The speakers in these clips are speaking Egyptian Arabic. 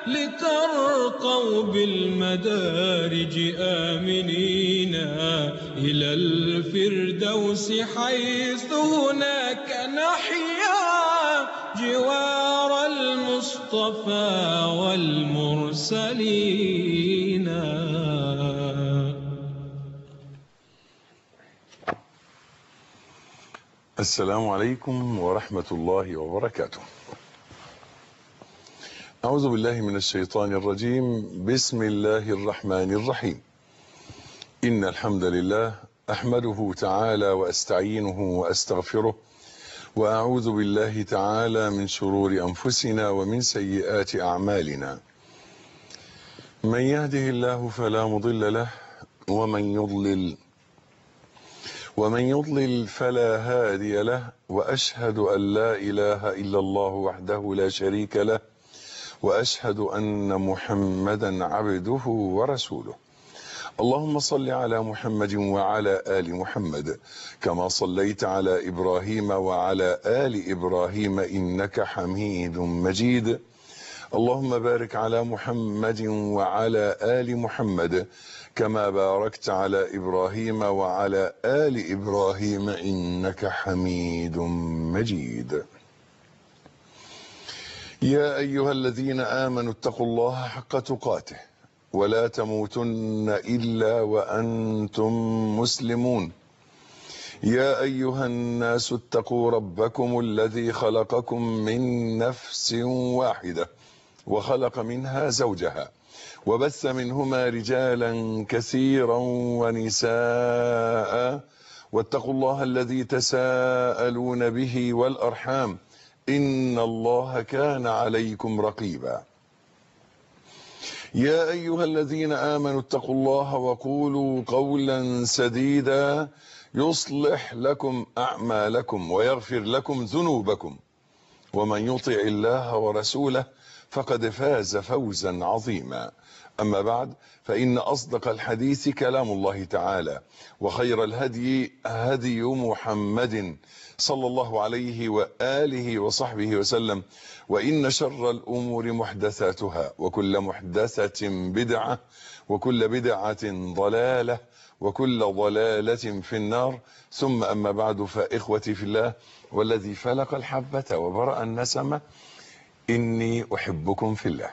لترقوا بالمدارج آمنين إلى الفردوس حيث هناك نحيا جوار المصطفى والمرسلين السلام عليكم ورحمة الله وبركاته أعوذ بالله من الشيطان الرجيم بسم الله الرحمن الرحيم إن الحمد لله أحمده تعالى وأستعينه وأستغفره وأعوذ بالله تعالى من شرور أنفسنا ومن سيئات أعمالنا من يهده الله فلا مضل له ومن يضلل ومن يضلل فلا هادي له واشهد ان لا اله الا الله وحده لا شريك له واشهد ان محمدا عبده ورسوله اللهم صل على محمد وعلى ال محمد كما صليت على ابراهيم وعلى ال ابراهيم انك حميد مجيد اللهم بارك على محمد وعلى ال محمد كما باركت على ابراهيم وعلى ال ابراهيم انك حميد مجيد يا ايها الذين امنوا اتقوا الله حق تقاته ولا تموتن الا وانتم مسلمون يا ايها الناس اتقوا ربكم الذي خلقكم من نفس واحده وخلق منها زوجها وبث منهما رجالا كثيرا ونساء واتقوا الله الذي تساءلون به والارحام ان الله كان عليكم رقيبا يا ايها الذين امنوا اتقوا الله وقولوا قولا سديدا يصلح لكم اعمالكم ويغفر لكم ذنوبكم ومن يطع الله ورسوله فقد فاز فوزا عظيما أما بعد فإن أصدق الحديث كلام الله تعالى وخير الهدي هدي محمد صلى الله عليه وآله وصحبه وسلم وإن شر الأمور محدثاتها وكل محدثة بدعة وكل بدعة ضلالة وكل ضلالة في النار ثم أما بعد فإخوتي في الله والذي فلق الحبة وبرأ النسمة إني أحبكم في الله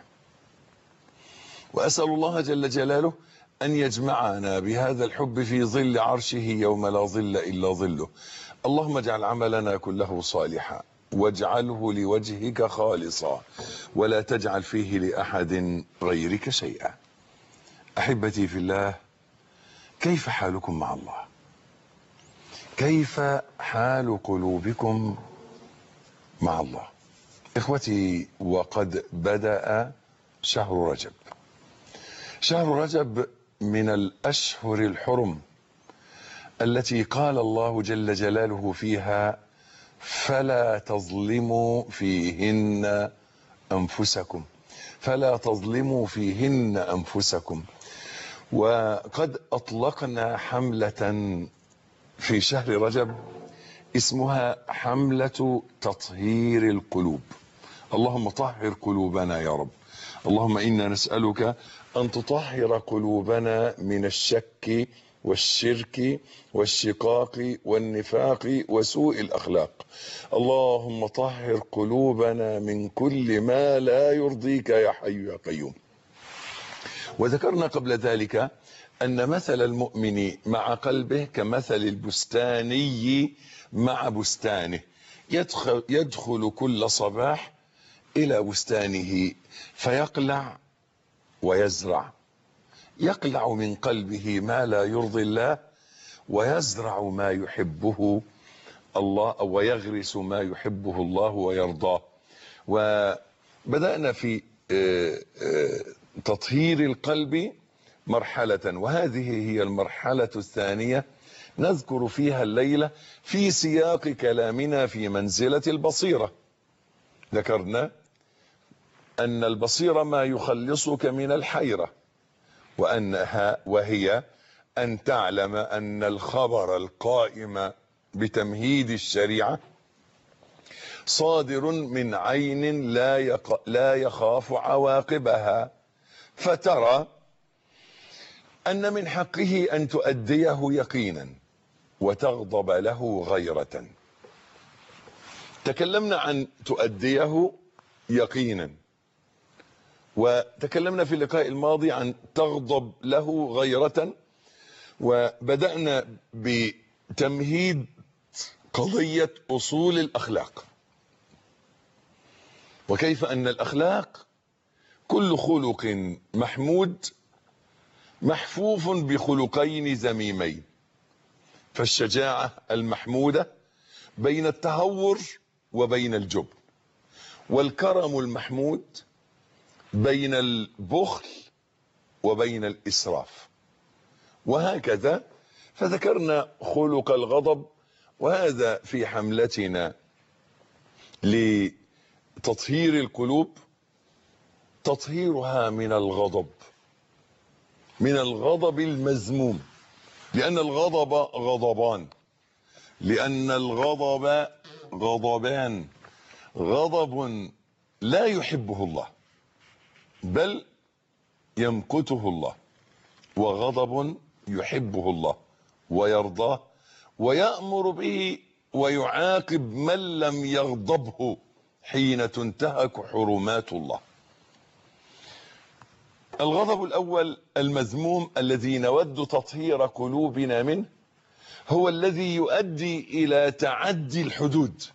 وأسأل الله جل جلاله أن يجمعنا بهذا الحب في ظل عرشه يوم لا ظل إلا ظله اللهم اجعل عملنا كله صالحا واجعله لوجهك خالصا ولا تجعل فيه لأحد غيرك شيئا أحبتي في الله كيف حالكم مع الله كيف حال قلوبكم مع الله إخوتي وقد بدأ شهر رجب شهر رجب من الأشهر الحرم التي قال الله جل جلاله فيها فلا تظلموا فيهن أنفسكم فلا تظلموا فيهن أنفسكم وقد أطلقنا حملة في شهر رجب اسمها حملة تطهير القلوب اللهم طهر قلوبنا يا رب اللهم إنا نسألك أن تطهر قلوبنا من الشك والشرك والشقاق والنفاق وسوء الأخلاق اللهم طهر قلوبنا من كل ما لا يرضيك يا حي يا قيوم وذكرنا قبل ذلك أن مثل المؤمن مع قلبه كمثل البستاني مع بستانه يدخل, يدخل كل صباح إلى بستانه فيقلع ويزرع يقلع من قلبه ما لا يرضي الله ويزرع ما يحبه الله أو ويغرس ما يحبه الله ويرضاه وبدأنا في تطهير القلب مرحلة وهذه هي المرحلة الثانية نذكر فيها الليلة في سياق كلامنا في منزلة البصيرة ذكرنا أن البصيرة ما يخلصك من الحيرة وأنها وهي أن تعلم أن الخبر القائم بتمهيد الشريعة صادر من عين لا يق... لا يخاف عواقبها فترى أن من حقه أن تؤديه يقينا وتغضب له غيرة تكلمنا عن تؤديه يقينا وتكلمنا في اللقاء الماضي عن تغضب له غيرة وبدأنا بتمهيد قضية أصول الأخلاق وكيف أن الأخلاق كل خلق محمود محفوف بخلقين ذميمين فالشجاعة المحمودة بين التهور وبين الجبن والكرم المحمود بين البخل وبين الإسراف وهكذا فذكرنا خلق الغضب وهذا في حملتنا لتطهير القلوب تطهيرها من الغضب من الغضب المذموم لأن الغضب غضبان لأن الغضب غضبان غضب لا يحبه الله بل يمقته الله وغضب يحبه الله ويرضاه ويأمر به ويعاقب من لم يغضبه حين تنتهك حرمات الله الغضب الأول المذموم الذي نود تطهير قلوبنا منه هو الذي يؤدي إلى تعدي الحدود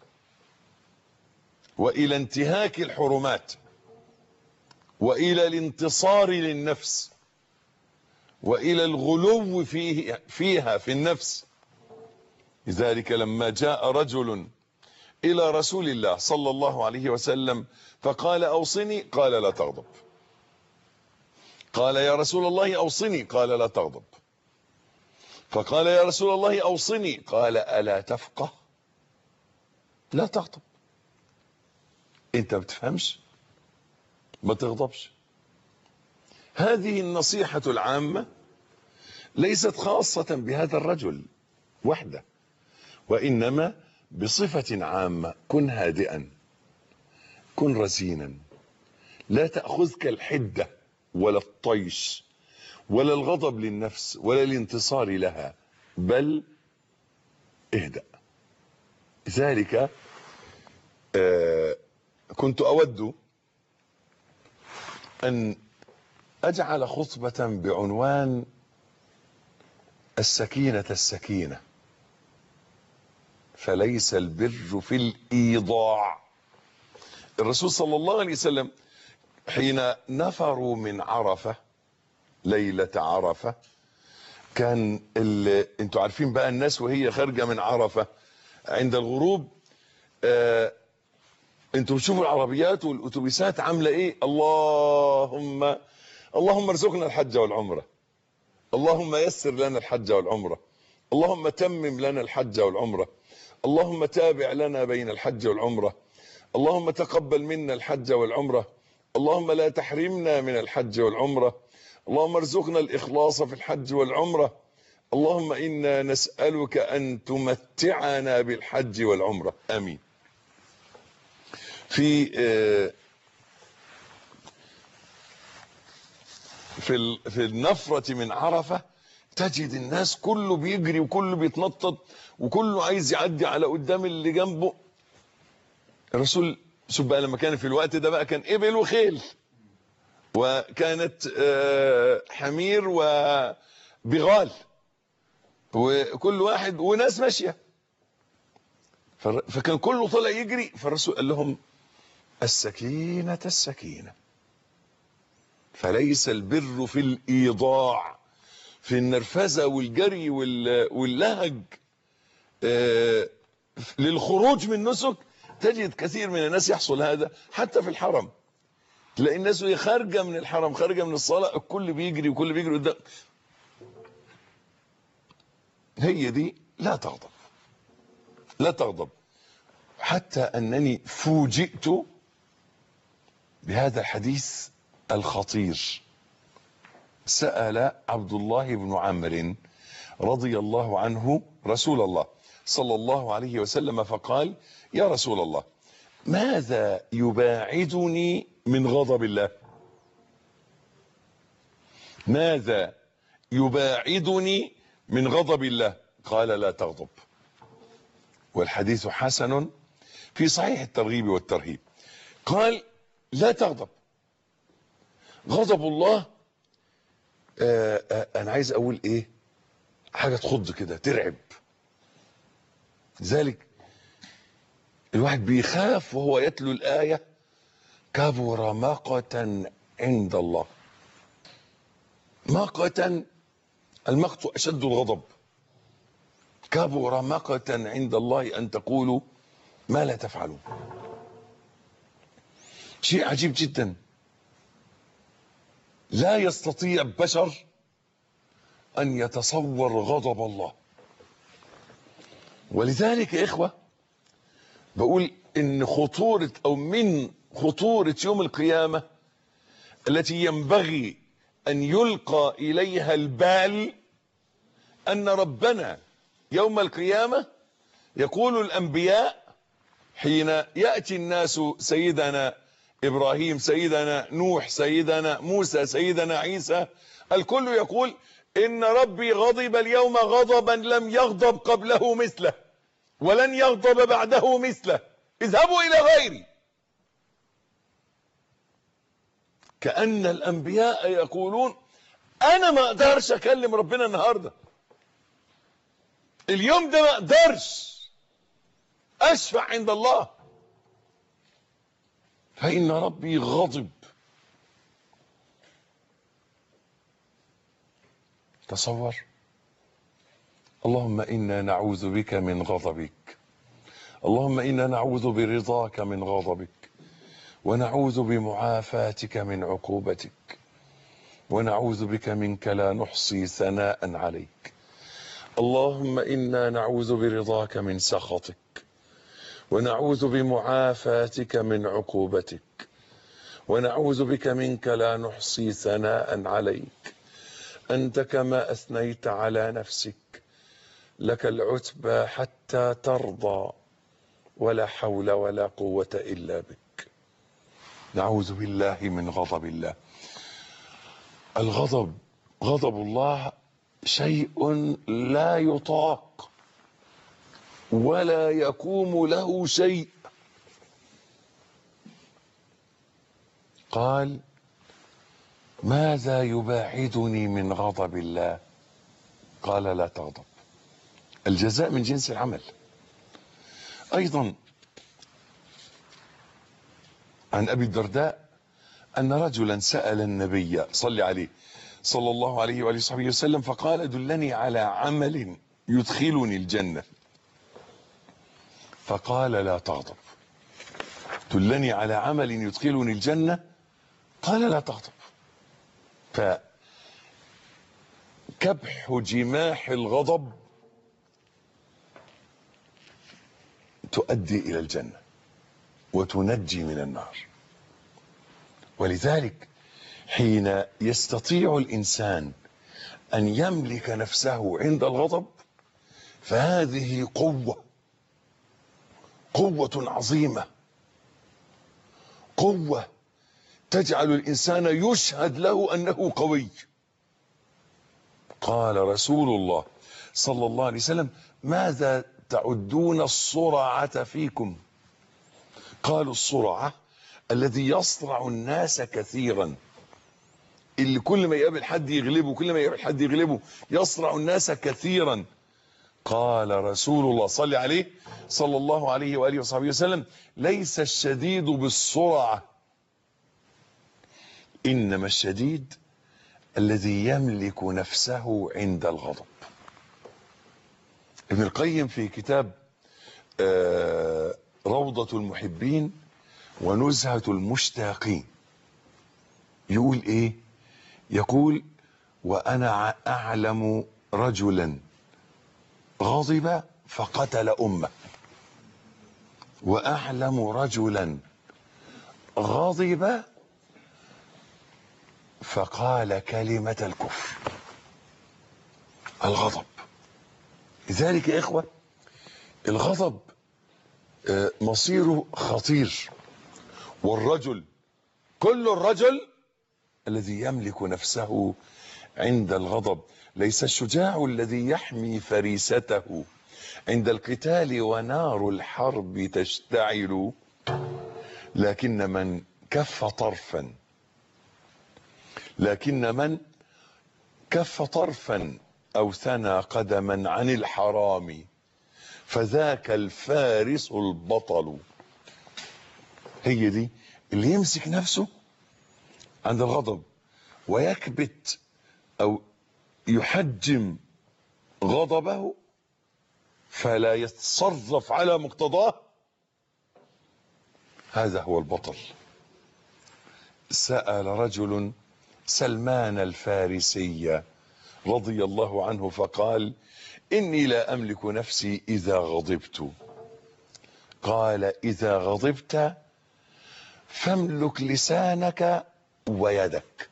وإلى انتهاك الحرمات وإلى الانتصار للنفس وإلى الغلو فيه فيها في النفس لذلك لما جاء رجل إلى رسول الله صلى الله عليه وسلم فقال أوصني قال لا تغضب قال يا رسول الله أوصني قال لا تغضب فقال يا رسول الله أوصني قال ألا تفقه لا تغضب انت ما بتفهمش ما تغضبش هذه النصيحة العامة ليست خاصة بهذا الرجل وحده وإنما بصفة عامة كن هادئا كن رزينا لا تأخذك الحدة ولا الطيش ولا الغضب للنفس ولا الانتصار لها بل اهدأ ذلك آه كنت أود أن أجعل خطبة بعنوان السكينة السكينة فليس البر في الإيضاع الرسول صلى الله عليه وسلم حين نفروا من عرفة ليلة عرفة كان انتوا عارفين بقى الناس وهي خارجة من عرفة عند الغروب آه انتوا بتشوفوا العربيات والاتوبيسات عامله ايه اللهم اللهم ارزقنا الحج والعمره اللهم يسر لنا الحج والعمره اللهم تمم لنا الحج والعمره اللهم تابع لنا بين الحج والعمره اللهم تقبل منا الحج والعمره اللهم لا تحرمنا من الحج والعمره اللهم ارزقنا الاخلاص في الحج والعمره اللهم انا نسالك ان تمتعنا بالحج والعمره امين في في في النفرة من عرفة تجد الناس كله بيجري وكله بيتنطط وكله عايز يعدي على قدام اللي جنبه الرسول شوف بقى لما كان في الوقت ده بقى كان ابل وخيل وكانت حمير وبغال وكل واحد وناس ماشيه فكان كله طلع يجري فالرسول قال لهم السكينة السكينة فليس البر في الإيضاع في النرفزة والجري واللهج للخروج من نسك تجد كثير من الناس يحصل هذا حتى في الحرم تلاقي الناس وهي خارجة من الحرم خارجة من الصلاة الكل بيجري وكل بيجري قدام هي دي لا تغضب لا تغضب حتى أنني فوجئت بهذا الحديث الخطير سأل عبد الله بن عمرو رضي الله عنه رسول الله صلى الله عليه وسلم فقال يا رسول الله ماذا يباعدني من غضب الله ماذا يباعدني من غضب الله قال لا تغضب والحديث حسن في صحيح الترغيب والترهيب قال لا تغضب غضب الله آآ آآ انا عايز اقول ايه حاجة تخض كده ترعب لذلك الواحد بيخاف وهو يتلو الآية كبر مقتا عند الله مقتا المقت أشد الغضب كبر مقتا عند الله أن تقولوا ما لا تفعلون شيء عجيب جدا لا يستطيع بشر أن يتصور غضب الله ولذلك يا إخوة بقول إن خطورة أو من خطورة يوم القيامة التي ينبغي أن يلقى إليها البال أن ربنا يوم القيامة يقول الأنبياء حين يأتي الناس سيدنا إبراهيم سيدنا نوح سيدنا موسى سيدنا عيسى الكل يقول إن ربي غضب اليوم غضبا لم يغضب قبله مثله ولن يغضب بعده مثله اذهبوا إلى غيري كأن الأنبياء يقولون أنا ما أقدرش أكلم ربنا النهاردة اليوم ده ما أقدرش أشفع عند الله فإن ربي غضب تصور اللهم إنا نعوذ بك من غضبك اللهم إنا نعوذ برضاك من غضبك ونعوذ بمعافاتك من عقوبتك ونعوذ بك منك لا نحصي ثناء عليك اللهم إنا نعوذ برضاك من سخطك ونعوذ بمعافاتك من عقوبتك ونعوذ بك منك لا نحصي ثناء عليك أنت كما أثنيت على نفسك لك العتبى حتى ترضى ولا حول ولا قوة إلا بك نعوذ بالله من غضب الله الغضب غضب الله شيء لا يطاق ولا يقوم له شيء قال ماذا يباعدني من غضب الله قال لا تغضب الجزاء من جنس العمل ايضا عن ابي الدرداء ان رجلا سال النبي صلى عليه صلى الله عليه وآله وصحبه وسلم فقال دلني على عمل يدخلني الجنة فقال لا تغضب دلني على عمل يدخلني الجنة قال لا تغضب فكبح جماح الغضب تؤدي إلى الجنة وتنجي من النار ولذلك حين يستطيع الإنسان أن يملك نفسه عند الغضب فهذه قوة قوة عظيمة قوة تجعل الإنسان يشهد له أنه قوي قال رسول الله صلى الله عليه وسلم ماذا تعدون الصرعة فيكم قالوا الصرعة الذي يصرع الناس كثيرا اللي كل ما يقابل حد يغلبه كل ما يقابل حد يغلبه يصرع الناس كثيرا قال رسول الله صلى عليه صلى الله عليه وآله وصحبه وسلم ليس الشديد بالسرعة إنما الشديد الذي يملك نفسه عند الغضب ابن القيم في كتاب روضة المحبين ونزهة المشتاقين يقول ايه يقول وانا اعلم رجلا غضب فقتل امه واعلم رجلا غضب فقال كلمة الكفر الغضب لذلك يا اخوة الغضب آه، مصيره خطير والرجل كل الرجل الذي يملك نفسه عند الغضب ليس الشجاع الذي يحمي فريسته عند القتال ونار الحرب تشتعل لكن من كف طرفا لكن من كف طرفا او ثنى قدما عن الحرام فذاك الفارس البطل هي دي اللي يمسك نفسه عند الغضب ويكبت او يحجم غضبه فلا يتصرف على مقتضاه هذا هو البطل سأل رجل سلمان الفارسي رضي الله عنه فقال إني لا أملك نفسي إذا غضبت قال إذا غضبت فاملك لسانك ويدك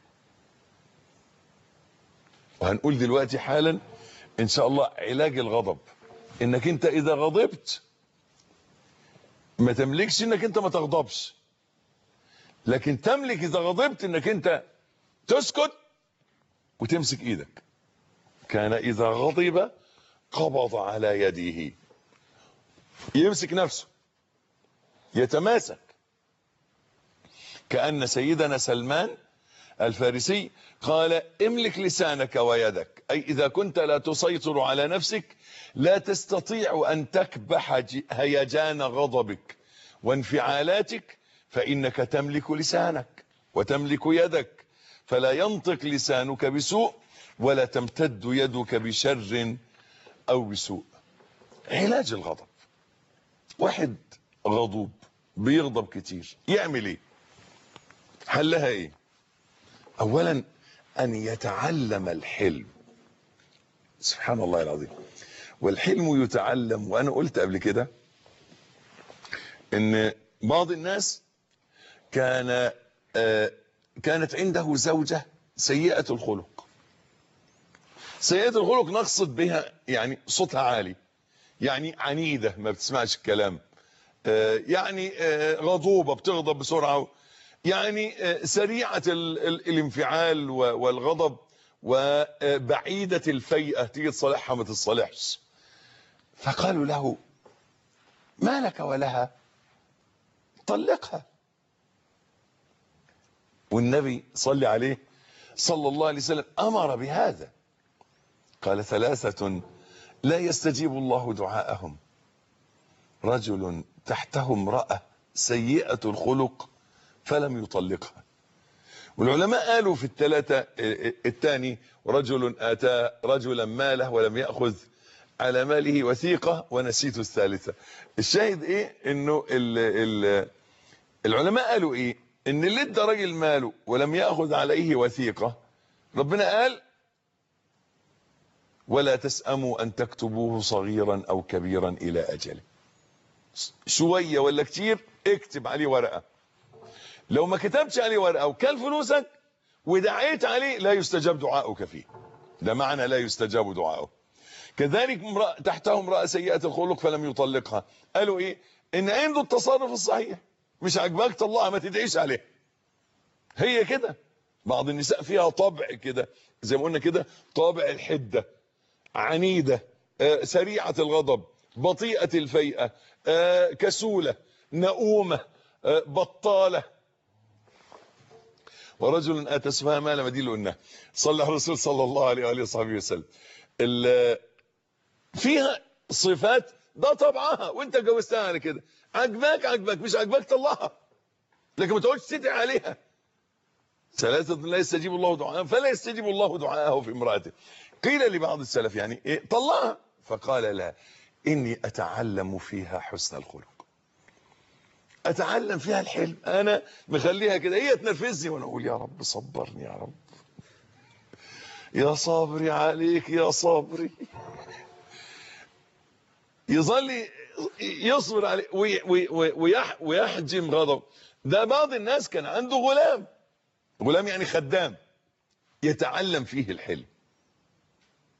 وهنقول دلوقتي حالا إن شاء الله علاج الغضب إنك أنت إذا غضبت ما تملكش إنك أنت ما تغضبش لكن تملك إذا غضبت إنك أنت تسكت وتمسك إيدك كان إذا غضب قبض على يديه يمسك نفسه يتماسك كأن سيدنا سلمان الفارسي قال املك لسانك ويدك أي إذا كنت لا تسيطر على نفسك لا تستطيع أن تكبح ج- هيجان غضبك وانفعالاتك فإنك تملك لسانك وتملك يدك فلا ينطق لسانك بسوء ولا تمتد يدك بشر أو بسوء علاج الغضب واحد غضوب بيغضب كتير يعمل ايه حلها ايه اولا ان يتعلم الحلم سبحان الله العظيم والحلم يتعلم وانا قلت قبل كده ان بعض الناس كان آه، كانت عنده زوجة سيئة الخلق سيئة الخلق نقصد بها يعني صوتها عالي يعني عنيدة ما بتسمعش الكلام آه، يعني آه، غضوبة بتغضب بسرعة يعني آه، سريعة ال- ال- الانفعال و- والغضب وبعيدة الفيئة تيجي تصالحها ما تتصالحش فقالوا له ما لك ولها طلقها والنبي صلى عليه صلى الله عليه وسلم أمر بهذا قال ثلاثة لا يستجيب الله دعاءهم رجل تحته امرأة سيئة الخلق فلم يطلقها والعلماء قالوا في الثلاثة الثاني رجل آتى رجلا ماله ولم يأخذ على ماله وثيقة ونسيت الثالثة الشاهد ايه انه ال ال العلماء قالوا ايه ان اللي ادى راجل ماله ولم يأخذ عليه وثيقة ربنا قال ولا تسأموا أن تكتبوه صغيرا أو كبيرا إلى أجله شوية ولا كتير اكتب عليه ورقة لو ما كتبتش عليه ورقة وكل فلوسك ودعيت عليه لا يستجاب دعاؤك فيه ده معنى لا يستجاب دعاؤه كذلك امرأة تحته امرأة سيئة الخلق فلم يطلقها قالوا ايه ان عنده التصرف الصحيح مش عاجباك طلعها ما تدعيش عليه هي كده بعض النساء فيها طبع كده زي ما قلنا كده طابع الحدة عنيدة آه، سريعة الغضب بطيئة الفيئة آه، كسولة نؤومة آه، بطالة ورجل اتى سفها مال ما دي اللي قلناها صلى على الرسول صلى الله عليه واله وصحبه وسلم ال- فيها صفات ده طبعها وانت جوزتها على كده عجباك عجباك مش عجباك طلعها لكن ما تقعدش تدعي عليها ثلاثة لا يستجيب الله دعاء فلا يستجيب الله دعاءه في امرأته قيل لبعض السلف يعني إيه طلعها فقال لا إني أتعلم فيها حسن الخلق أتعلم فيها الحلم أنا مخليها كده هي تنرفزني وأنا أقول يا رب صبرني يا رب يا صابري عليك يا صابري يظل يصبر عليه وي- وي- وي- ويح- ويحجم غضب ده بعض الناس كان عنده غلام غلام يعني خدام يتعلم فيه الحلم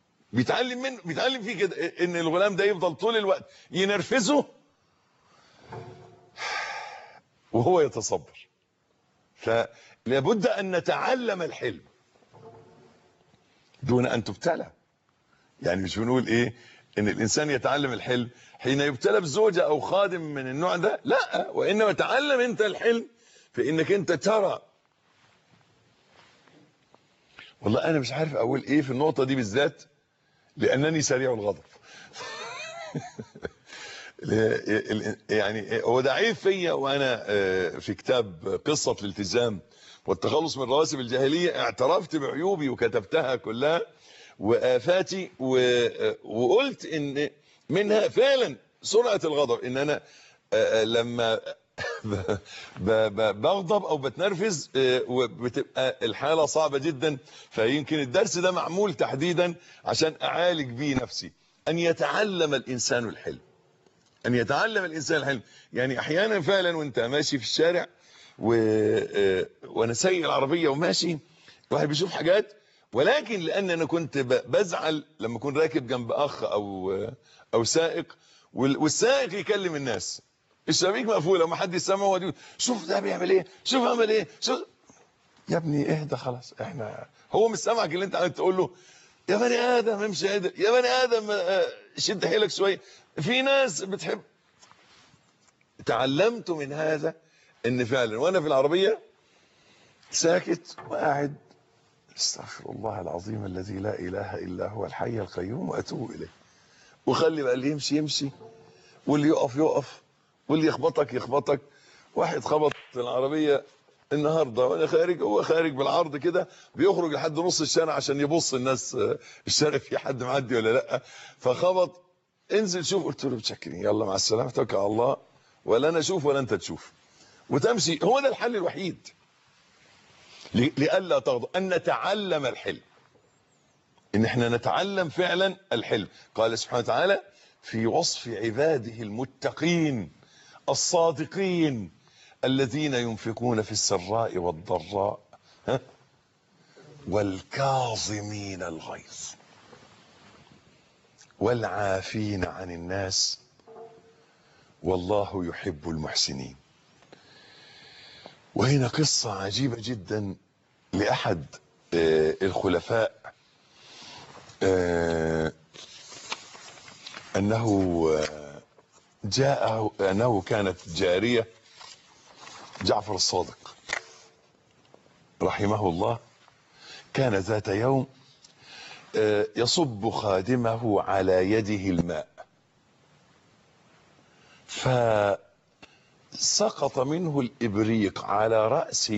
بيتعلم منه بيتعلم فيه كده ان الغلام ده يفضل طول الوقت ينرفزه وهو يتصبر فلابد ان نتعلم الحلم دون ان تبتلى يعني مش بنقول ايه ان الانسان يتعلم الحلم حين يبتلى بزوجة او خادم من النوع ده لا وانما تعلم انت الحلم في انك انت ترى والله انا مش عارف اقول ايه في النقطة دي بالذات لانني سريع الغضب يعني هو ده عيب فيا وانا في كتاب قصة الالتزام والتخلص من رواسب الجاهلية اعترفت بعيوبي وكتبتها كلها وآفاتي وقلت ان منها فعلا سرعة الغضب ان انا لما بغضب او بتنرفز وبتبقى الحالة صعبة جدا فيمكن الدرس ده معمول تحديدا عشان اعالج بيه نفسي ان يتعلم الانسان الحلم ان يتعلم الانسان الحلم يعني احيانا فعلا وانت ماشي في الشارع و... وانا سايق العربية وماشي الواحد بيشوف حاجات ولكن لان انا كنت بزعل لما اكون راكب جنب اخ او او سائق والسائق يكلم الناس الشبابيك مقفوله وما حد يسمع وهو يقول شوف ده بيعمل ايه شوف عمل ايه شوف يا ابني اهدى خلاص احنا هو مش سامعك اللي انت عايز تقول له يا بني ادم امشي قادر يا بني ادم شد حيلك شويه في ناس بتحب تعلمت من هذا ان فعلا وانا في العربيه ساكت وقاعد استغفر الله العظيم الذي لا اله الا هو الحي القيوم واتوب اليه وخلي بقى اللي يمشي يمشي واللي يقف يقف واللي يخبطك يخبطك واحد خبط العربيه النهارده وانا خارج هو خارج بالعرض كده بيخرج لحد نص الشارع عشان يبص الناس الشارع في حد معدي ولا لا فخبط انزل شوف قلت له متشكرين يلا مع السلامه توكل على الله ولا انا اشوف ولا انت تشوف وتمشي هو ده الحل الوحيد لئلا تغضب ان نتعلم الحلم ان احنا نتعلم فعلا الحلم قال سبحانه وتعالى في وصف عباده المتقين الصادقين الذين ينفقون في السراء والضراء ها والكاظمين الغيظ والعافين عن الناس والله يحب المحسنين وهنا قصة عجيبة جدا لأحد الخلفاء أنه جاء أنه كانت جارية جعفر الصادق رحمه الله كان ذات يوم يصب خادمه على يده الماء فسقط منه الإبريق على رأس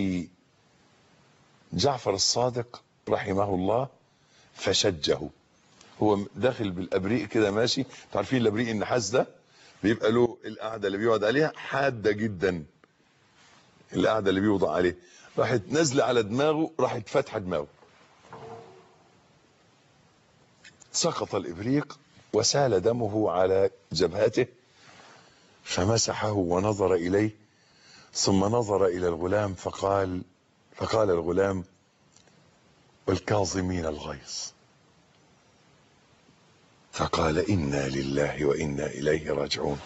جعفر الصادق رحمه الله فشجه هو داخل بالابريق كده ماشي عارفين الابريق النحاس ده بيبقى له القعده اللي بيقعد عليها حاده جدا القعده اللي بيوضع عليه راحت نازله على دماغه راحت فاتحه دماغه سقط الابريق وسال دمه على جبهته فمسحه ونظر اليه ثم نظر الى الغلام فقال فقال الغلام والكاظمين الغيظ فقال انا لله وانا اليه راجعون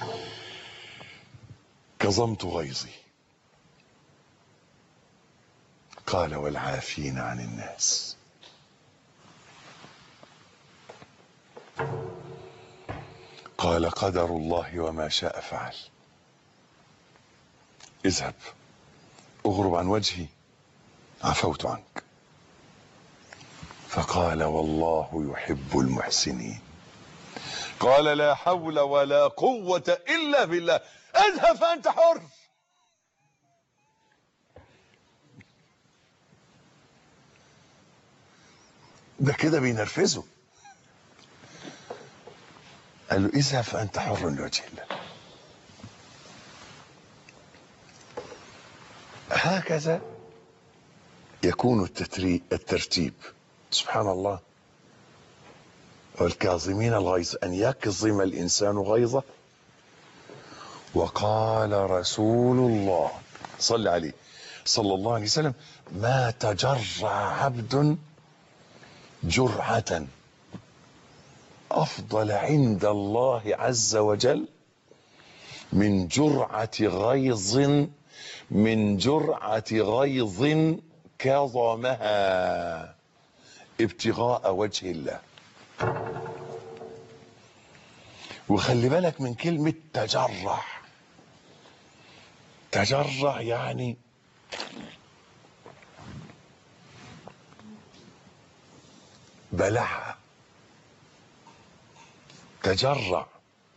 كظمت غيظي قال والعافين عن الناس قال قدر الله وما شاء فعل اذهب اغرب عن وجهي عفوت عنك فقال والله يحب المحسنين قال لا حول ولا قوة إلا بالله اذهب فأنت حر ده كده بينرفزه قال له اذهب فأنت حر لوجه الله هكذا يكون التتري الترتيب سبحان الله والكاظمين الغيظ أن يكظم الإنسان غيظه وقال رسول الله صلى عليه صلى الله عليه وسلم ما تجرع عبد جرعة أفضل عند الله عز وجل من جرعة غيظ من جرعة غيظ كظمها ابتغاء وجه الله وخلي بالك من كلمة تجرع تجرع يعني بلعها تجرع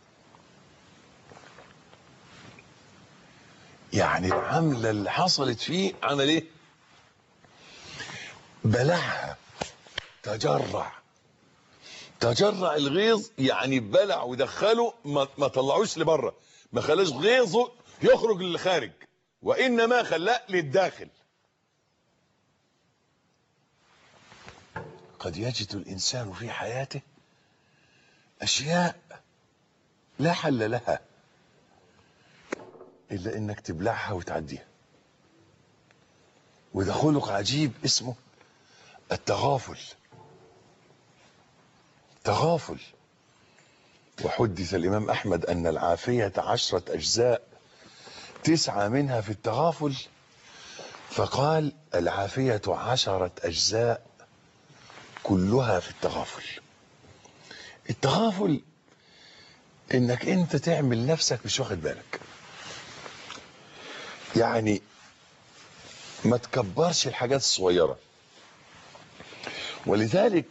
يعني العملة اللي حصلت فيه عمل ايه بلعها تجرع تجرع الغيظ يعني بلع ودخله ما, ما طلعوش لبره ما خلاش غيظه يخرج للخارج وانما خلاه للداخل قد يجد الانسان في حياته اشياء لا حل لها الا انك تبلعها وتعديها وده خلق عجيب اسمه التغافل تغافل وحدث الامام احمد ان العافيه عشره اجزاء تسعه منها في التغافل فقال العافيه عشره اجزاء كلها في التغافل التغافل انك انت تعمل نفسك مش واخد بالك يعني ما تكبرش الحاجات الصغيره ولذلك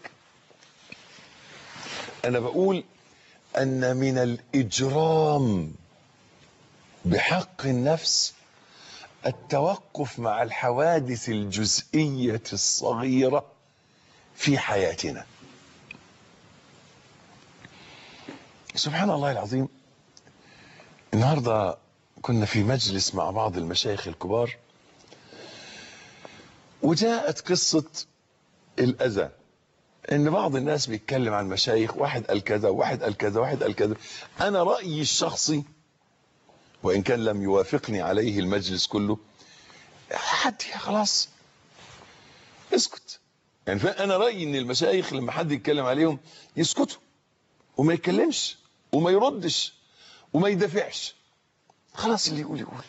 انا بقول ان من الاجرام بحق النفس التوقف مع الحوادث الجزئيه الصغيره في حياتنا سبحان الله العظيم النهارده كنا في مجلس مع بعض المشايخ الكبار وجاءت قصه الاذى ان بعض الناس بيتكلم عن مشايخ واحد قال كذا واحد قال كذا واحد قال كذا انا رايي الشخصي وان كان لم يوافقني عليه المجلس كله حد خلاص اسكت يعني انا رايي ان المشايخ لما حد يتكلم عليهم يسكتوا وما يتكلمش وما يردش وما يدافعش خلاص اللي يقول يقول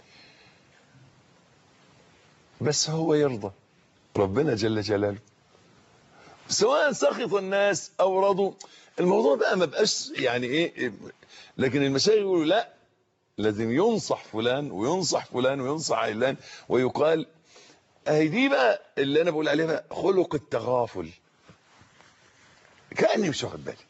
بس هو يرضى ربنا جل جلاله سواء سخط الناس او رضوا الموضوع بقى ما بقاش يعني ايه لكن المشايخ يقولوا لا لازم ينصح فلان وينصح فلان وينصح علان ويقال اهي دي بقى اللي انا بقول عليها بقى خلق التغافل كاني مش واخد بالي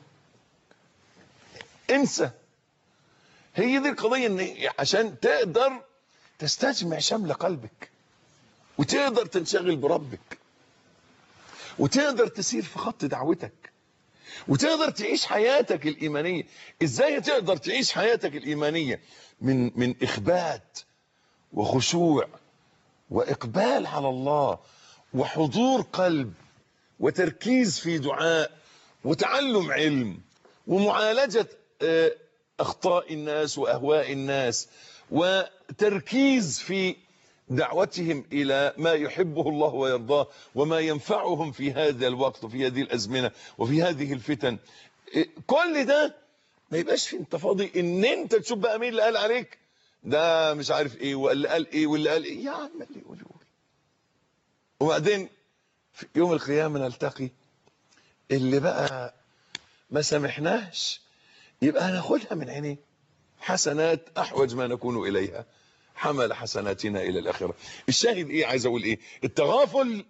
انسى هي دي القضيه ان عشان تقدر تستجمع شمل قلبك وتقدر تنشغل بربك وتقدر تسير في خط دعوتك وتقدر تعيش حياتك الإيمانية إزاي تقدر تعيش حياتك الإيمانية من من إخبات وخشوع وإقبال على الله وحضور قلب وتركيز في دعاء وتعلم علم ومعالجة أخطاء الناس وأهواء الناس وتركيز في دعوتهم إلى ما يحبه الله ويرضاه وما ينفعهم في هذا الوقت وفي هذه الأزمنة وفي هذه الفتن كل ده ما يبقاش في انت فاضي ان انت تشوف بقى مين اللي قال عليك ده مش عارف ايه واللي قال ايه واللي قال ايه يا عم اللي يقول يقول وبعدين في يوم القيامة نلتقي اللي بقى ما سامحناش يبقى هناخدها من عينيه حسنات احوج ما نكون اليها حمل حسناتنا الى الاخره الشاهد ايه عايز اقول ايه التغافل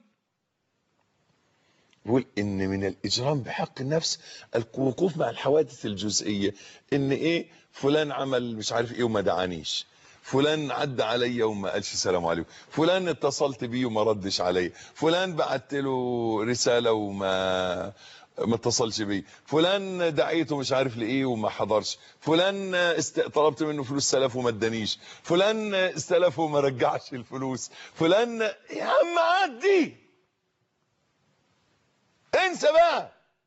بيقول ان من الاجرام بحق النفس الوقوف مع الحوادث الجزئيه ان ايه فلان عمل مش عارف ايه وما دعانيش فلان عدى عليا وما قالش السلام عليكم فلان اتصلت بيه وما ردش عليا فلان بعت له رساله وما ما اتصلش بيه فلان دعيته مش عارف لايه وما حضرش فلان است... طلبت منه فلوس سلف وما ادانيش فلان استلف وما رجعش الفلوس فلان يا عم عدي انسى بقى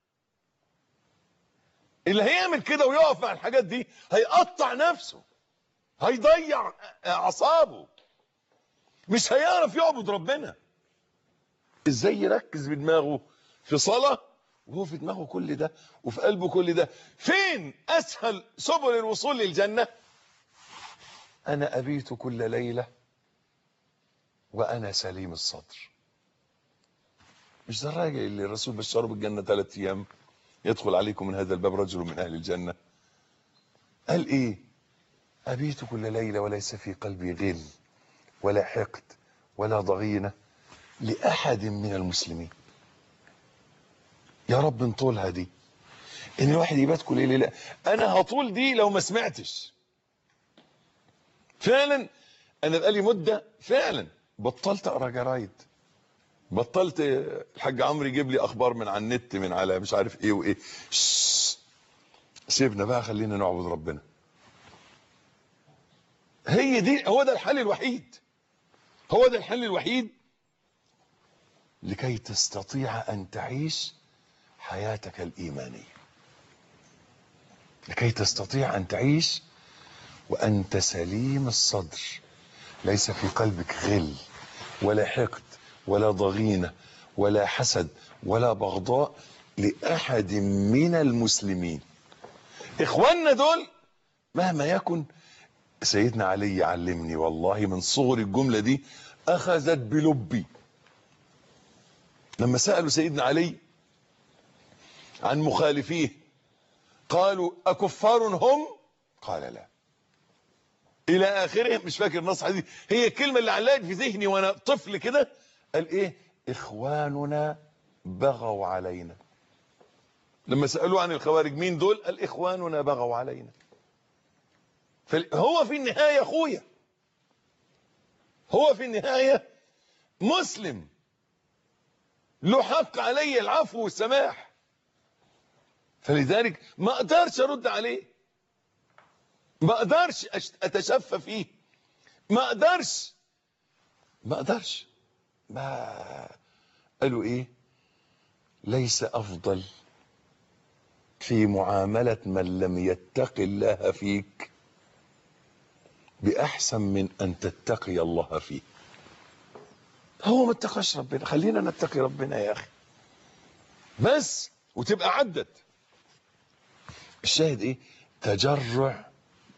اللي هيعمل كده ويقف مع الحاجات دي هيقطع نفسه هيضيع اعصابه مش هيعرف يعبد ربنا ازاي يركز بدماغه في صلاه وهو في دماغه كل ده وفي قلبه كل ده فين اسهل سبل الوصول للجنه أنا أبيت كل ليلة وأنا سليم الصدر مش ده الراجل اللي الرسول بشره بالجنة ثلاث أيام يدخل عليكم من هذا الباب رجل من أهل الجنة قال إيه أبيت كل ليلة وليس في قلبي غل ولا حقد ولا ضغينة لأحد من المسلمين يا رب نطولها دي ان الواحد يبات كل ليله لا انا هطول دي لو ما سمعتش فعلا انا بقالي مده فعلا بطلت اقرا جرايد بطلت الحاج عمرو يجيب لي اخبار من على النت من على مش عارف ايه وايه شش. سيبنا بقى خلينا نعبد ربنا هي دي هو ده الحل الوحيد هو ده الحل الوحيد لكي تستطيع ان تعيش حياتك الايمانيه لكي تستطيع ان تعيش وانت سليم الصدر ليس في قلبك غل ولا حقد ولا ضغينه ولا حسد ولا بغضاء لاحد من المسلمين اخواننا دول مهما يكن سيدنا علي علمني والله من صغر الجمله دي اخذت بلبي لما سالوا سيدنا علي عن مخالفيه قالوا أكفار هم قال لا إلى آخره مش فاكر النص حديث هي الكلمة اللي علقت في ذهني وأنا طفل كده قال إيه إخواننا بغوا علينا لما سألوه عن الخوارج مين دول قال إخواننا بغوا علينا هو في النهاية أخويا هو في النهاية مسلم له حق علي العفو والسماح فلذلك ما اقدرش ارد عليه ما اقدرش اتشفى فيه ما اقدرش ما اقدرش ما قالوا ايه ليس افضل في معاملة من لم يتق الله فيك بأحسن من أن تتقي الله فيه هو ما اتقاش ربنا خلينا نتقي ربنا يا أخي بس وتبقى عدت الشاهد ايه تجرع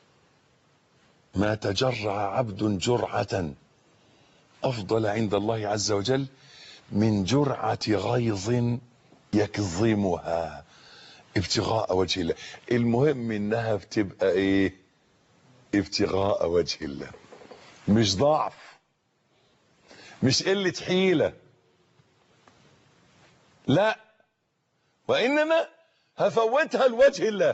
ما تجرع عبد جرعة افضل عند الله عز وجل من جرعة غيظ يكظمها ابتغاء وجه الله المهم انها بتبقى ايه ابتغاء وجه الله مش ضعف مش قلة حيلة لا وانما هفوتها لوجه الله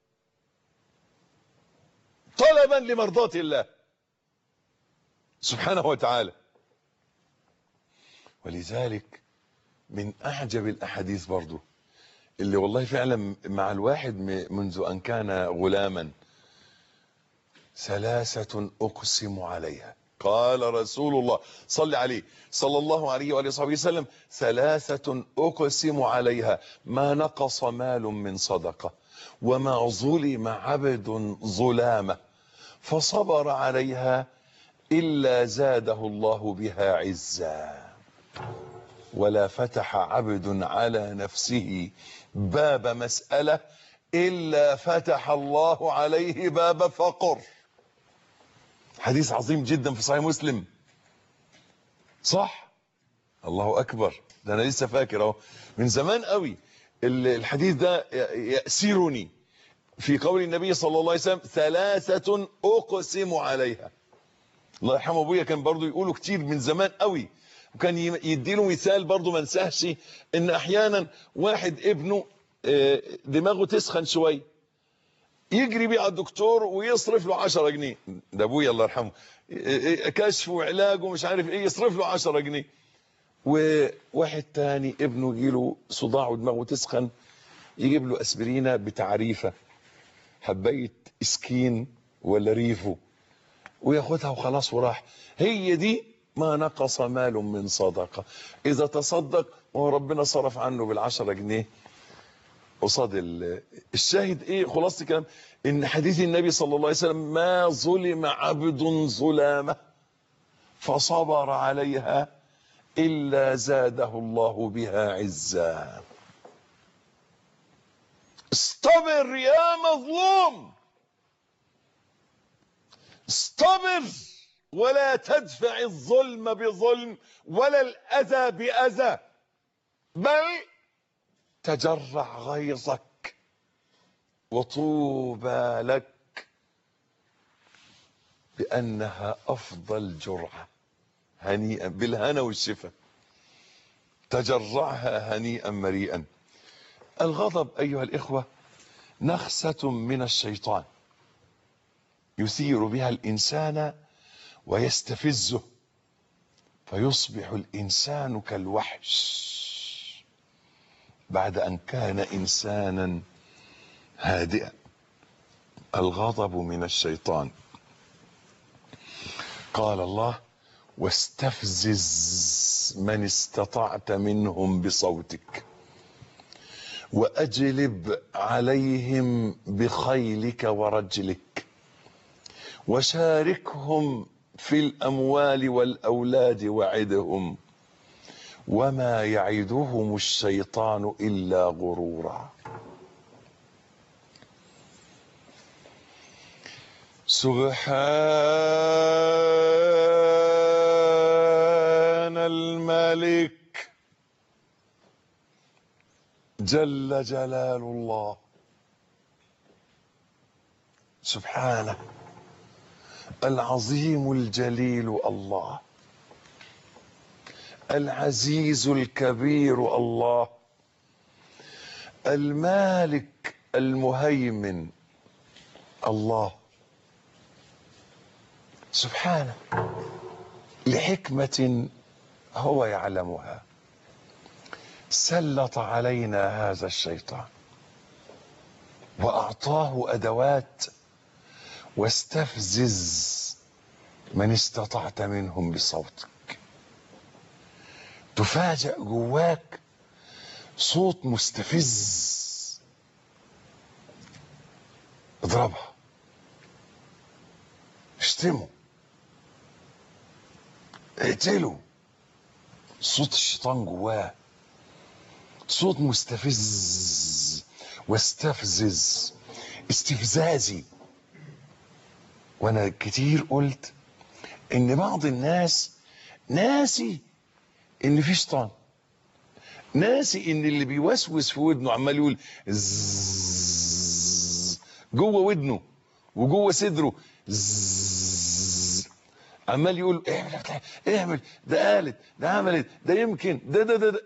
طلبا لمرضاة الله سبحانه وتعالى ولذلك من اعجب الاحاديث برضو اللي والله فعلا مع الواحد منذ ان كان غلاما ثلاثة اقسم عليها قال رسول الله صل عليه صلى الله عليه وآله وصحبه وسلم ثلاثة أقسم عليها ما نقص مال من صدقة وما ظلم عبد ظلامة فصبر عليها إلا زاده الله بها عزا ولا فتح عبد على نفسه باب مسألة إلا فتح الله عليه باب فقر حديث عظيم جدا في صحيح مسلم صح الله اكبر ده انا لسه فاكر اهو من زمان قوي الحديث ده يأسرني في قول النبي صلى الله عليه وسلم ثلاثة اقسم عليها الله يرحمه ابويا كان برضو يقولوا كتير من زمان قوي وكان يديله مثال برضو ما انساهش ان احيانا واحد ابنه دماغه تسخن شويه يجري بيه على الدكتور ويصرف له 10 جنيه ده ابويا الله يرحمه كشف وعلاج ومش عارف ايه يصرف له 10 جنيه وواحد تاني ابنه يجيله صداع ودماغه تسخن يجيب له اسبرينه بتعريفه حبايه اسكين ولا ريفو وياخدها وخلاص وراح هي دي ما نقص مال من صدقه اذا تصدق وربنا صرف عنه بالعشرة جنيه قصاد الشاهد ايه خلاص الكلام ان حديث النبي صلى الله عليه وسلم ما ظلم عبد ظلامه فصبر عليها الا زاده الله بها عزا اصطبر يا مظلوم اصطبر ولا تدفع الظلم بظلم ولا الأذى بأذى بل تجرع غيظك وطوبى لك بأنها أفضل جرعة هنيئا بالهنا والشفا تجرعها هنيئا مريئا الغضب أيها الإخوة نخسة من الشيطان يثير بها الإنسان ويستفزه فيصبح الإنسان كالوحش بعد أن كان إنسانا هادئا الغضب من الشيطان قال الله واستفزز من استطعت منهم بصوتك واجلب عليهم بخيلك ورجلك وشاركهم في الاموال والاولاد وعدهم وما يعدهم الشيطان الا غرورا سبحان الملك جل جلال الله سبحانه العظيم الجليل الله العزيز الكبير الله المالك المهيمن الله سبحانه لحكمة هو يعلمها سلط علينا هذا الشيطان وأعطاه أدوات واستفزز من استطعت منهم بصوتك تفاجأ جواك صوت مستفز اضربها اشتمه اقتله صوت الشيطان جواه صوت مستفز واستفزز استفزازي وانا كتير قلت ان بعض الناس ناسي ان في شيطان ناسي ان اللي بيوسوس في ودنه عمال يقول زzzz جوه ودنه وجوه صدره زzzz عمال يقول اعمل اعمل ده قالت ده عملت ده يمكن ده ده ده, ده.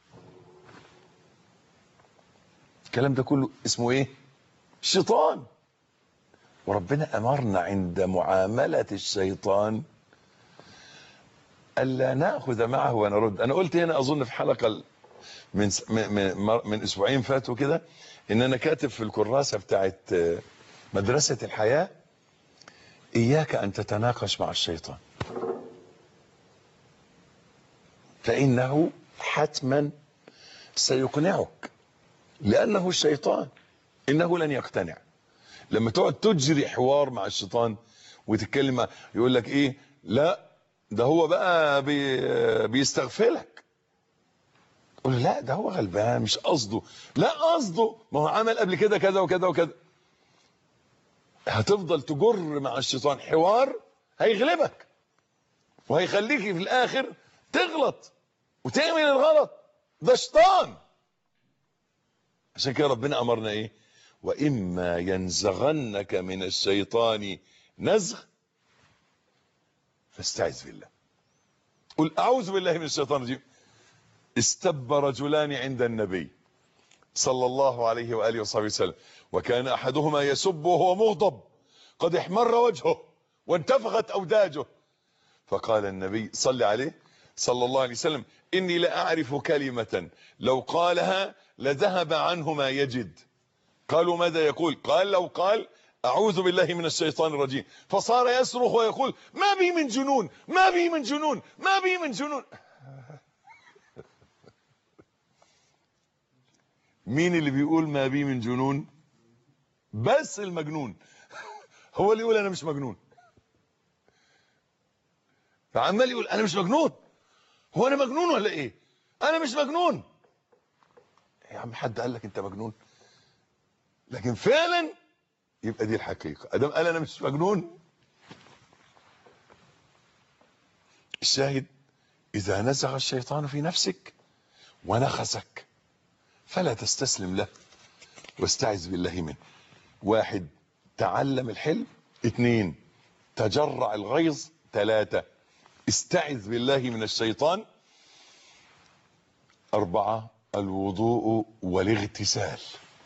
الكلام ده كله اسمه ايه شيطان وربنا امرنا عند معامله الشيطان الا ناخذ معه ونرد انا قلت هنا اظن في حلقه من من من اسبوعين فاتوا كده ان انا كاتب في الكراسه بتاعت مدرسه الحياه اياك ان تتناقش مع الشيطان فانه حتما سيقنعك لانه الشيطان انه لن يقتنع لما تقعد تجري حوار مع الشيطان وتتكلم معه يقول لك ايه لا ده هو بقى بي بيستغفلك تقول له لا ده هو غلبان مش قصده لا قصده ما هو عمل قبل كده كذا وكذا وكذا هتفضل تجر مع الشيطان حوار هيغلبك وهيخليك في الاخر تغلط وتعمل الغلط ده شيطان عشان كده ربنا امرنا ايه واما ينزغنك من الشيطان نزغ فاستعذ بالله قل اعوذ بالله من الشيطان الرجيم استب رجلان عند النبي صلى الله عليه واله وصحبه وسلم وكان احدهما يسب وهو مغضب قد احمر وجهه وانتفخت اوداجه فقال النبي صلى عليه صلى الله عليه وسلم اني لاعرف كلمه لو قالها لذهب عنه ما يجد قالوا ماذا يقول قال لو قال اعوذ بالله من الشيطان الرجيم فصار يصرخ ويقول ما بي من جنون ما بي من جنون ما بي من جنون مين اللي بيقول ما بي من جنون بس المجنون هو اللي يقول انا مش مجنون فعمال يقول انا مش مجنون هو انا مجنون ولا ايه انا مش مجنون يا عم حد قال لك انت مجنون لكن فعلا يبقى دي الحقيقه ادام قال انا مش مجنون الشاهد إذا نزغ الشيطان في نفسك ونخسك فلا تستسلم له واستعذ بالله منه واحد تعلم الحلم اثنين تجرع الغيظ ثلاثة استعذ بالله من الشيطان أربعة الوضوء والاغتسال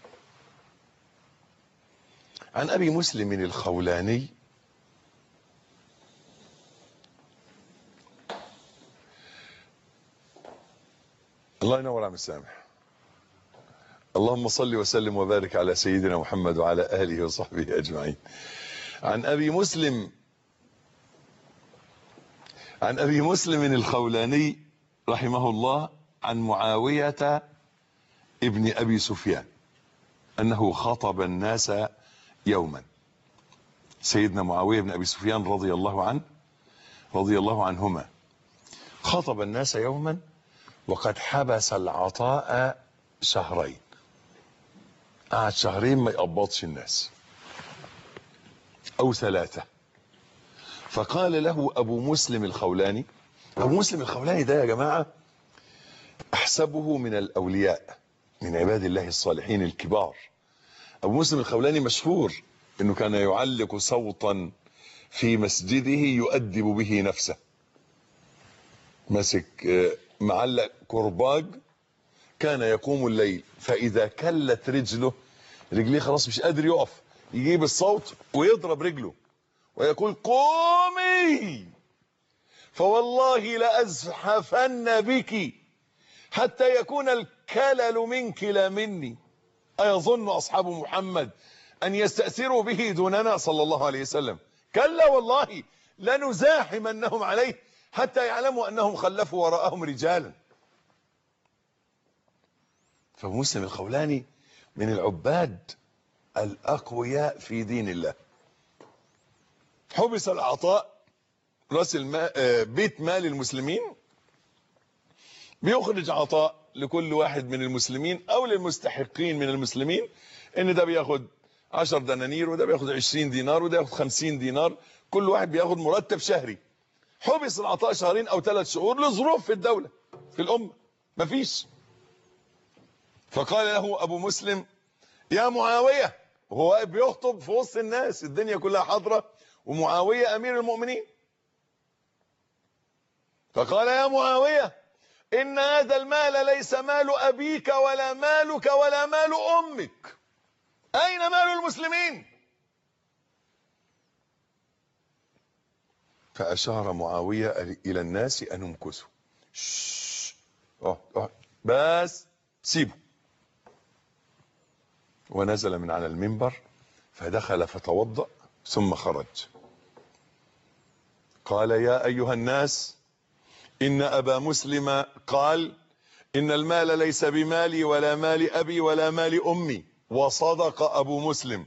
عن أبي مسلم الخولاني الله ينور عم السامح اللهم صل وسلم وبارك على سيدنا محمد وعلى آله وصحبه أجمعين عن أبي مسلم عن أبي مسلم الخولاني رحمه الله عن معاوية ابن أبي سفيان أنه خطب الناس يوما سيدنا معاوية بن أبي سفيان رضي الله عنه رضي الله عنهما خطب الناس يوما وقد حبس العطاء شهرين قعد شهرين ما يقبضش الناس او ثلاثة فقال له ابو مسلم الخولاني ابو مسلم الخولاني ده يا جماعة احسبه من الاولياء من عباد الله الصالحين الكبار ابو مسلم الخولاني مشهور انه كان يعلق صوتا في مسجده يؤدب به نفسه ماسك معلق كرباج كان يقوم الليل فاذا كلت رجله رجليه خلاص مش قادر يقف يجيب الصوت ويضرب رجله ويقول قومي فوالله لازحفن بك حتى يكون الكلل منك لا مني ايظن اصحاب محمد ان يستاثروا به دوننا صلى الله عليه وسلم كلا والله لنزاحمنهم عليه حتى يعلموا انهم خلفوا وراءهم رجالا فمسلم الخولاني من العباد الاقوياء في دين الله حبس العطاء راس الماء بيت مال المسلمين بيخرج عطاء لكل واحد من المسلمين او للمستحقين من المسلمين ان ده بياخد 10 دنانير وده بياخد 20 دينار وده ياخد 50 دينار كل واحد بياخد مرتب شهري حبس العطاء شهرين او ثلاث شهور لظروف في الدولة في الامة مفيش فقال له ابو مسلم يا معاوية وهو واقف بيخطب في وسط الناس الدنيا كلها حاضرة ومعاوية امير المؤمنين فقال يا معاوية ان هذا المال ليس مال ابيك ولا مالك ولا مال امك اين مال المسلمين فاشار معاوية الى الناس ان امكثوا اه اه بس سيبوا ونزل من على المنبر فدخل فتوضأ ثم خرج قال يا ايها الناس ان ابا مسلم قال ان المال ليس بمالي ولا مال ابي ولا مال امي وصدق ابو مسلم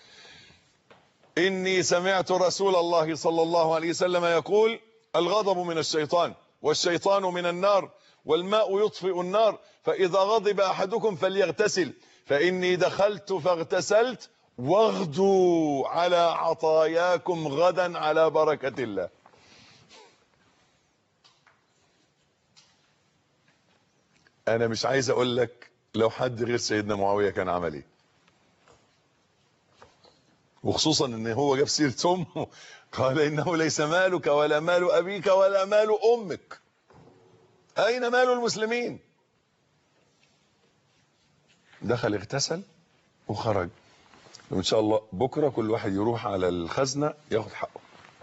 اني سمعت رسول الله صلى الله عليه وسلم يقول الغضب من الشيطان والشيطان من النار والماء يطفئ النار فاذا غضب احدكم فليغتسل فاني دخلت فاغتسلت واغدوا على عطاياكم غدا على بركة الله انا مش عايز اقول لك لو حد غير سيدنا معاوية كان عمل ايه وخصوصا ان هو جاب سيرة امه قال انه ليس مالك ولا مال ابيك ولا مال امك اين مال المسلمين دخل اغتسل وخرج وان شاء الله بكرة كل واحد يروح على الخزنة ياخد حقه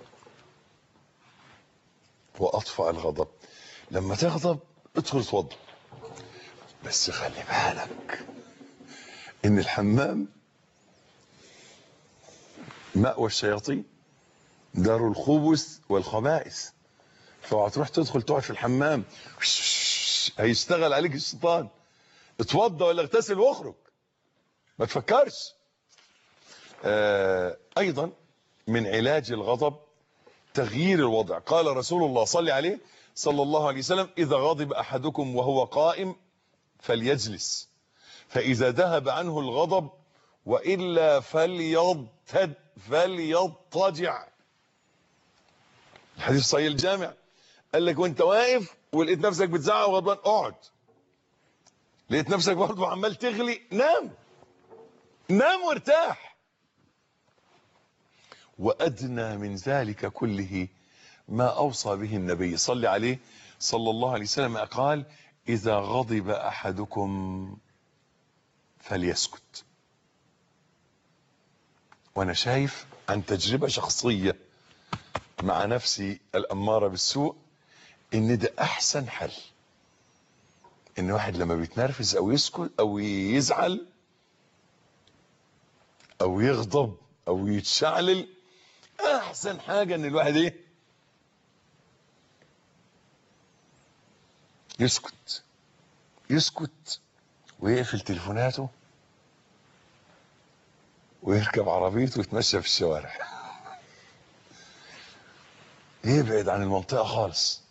واطفأ الغضب لما تغضب ادخل اتوضى بس خلي بالك ان الحمام مأوى الشياطين دار الخبث والخبائث فاوعى تروح تدخل تقعد في الحمام هيشتغل عليك الشيطان اتوضى ولا اغتسل واخرج ما تفكرش آه ايضا من علاج الغضب تغيير الوضع قال رسول الله صلى عليه صلى الله عليه وسلم اذا غضب احدكم وهو قائم فليجلس فاذا ذهب عنه الغضب والا فليضطد فليضطجع الحديث صحيح الجامع قال لك وانت واقف ولقيت نفسك بتزعق وغضبان اقعد لقيت نفسك برضه عمال تغلي نام نام وارتاح وادنى من ذلك كله ما اوصى به النبي صلى عليه صلى الله عليه وسلم قال اذا غضب احدكم فليسكت وانا شايف عن تجربه شخصيه مع نفسي الاماره بالسوء ان ده احسن حل ان واحد لما بيتنرفز او يسكت او يزعل او يغضب او يتشعلل احسن حاجه ان الواحد ايه يسكت يسكت ويقفل تليفوناته ويركب عربيته ويتمشى في الشوارع يبعد عن المنطقه خالص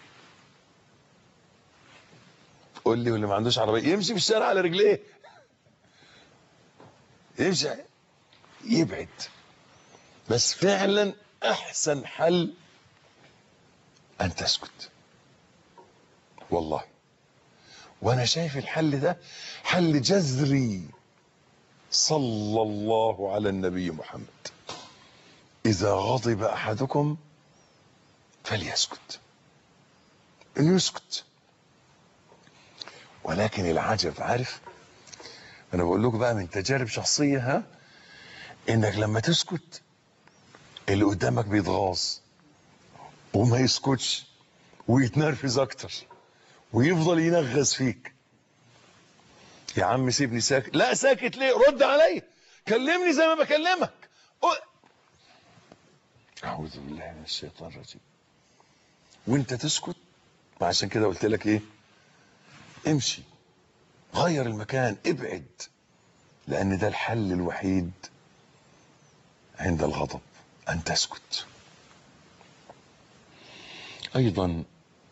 قول لي واللي ما عندوش عربيه يمشي في الشارع على رجليه يمشي يبعد بس فعلا احسن حل ان تسكت والله وانا شايف الحل ده حل جذري صلى الله على النبي محمد اذا غضب احدكم فليسكت انه يسكت ولكن العجب عارف انا بقول لكم بقى من تجارب شخصيه ها انك لما تسكت اللي قدامك بيتغاظ وما يسكتش ويتنرفز اكتر ويفضل ينغز فيك يا عم سيبني ساكت لا ساكت ليه رد عليا كلمني زي ما بكلمك أ- اعوذ بالله من الشيطان الرجيم وانت تسكت عشان كده قلت لك ايه امشي غير المكان ابعد لان ده الحل الوحيد عند الغضب ان تسكت ايضا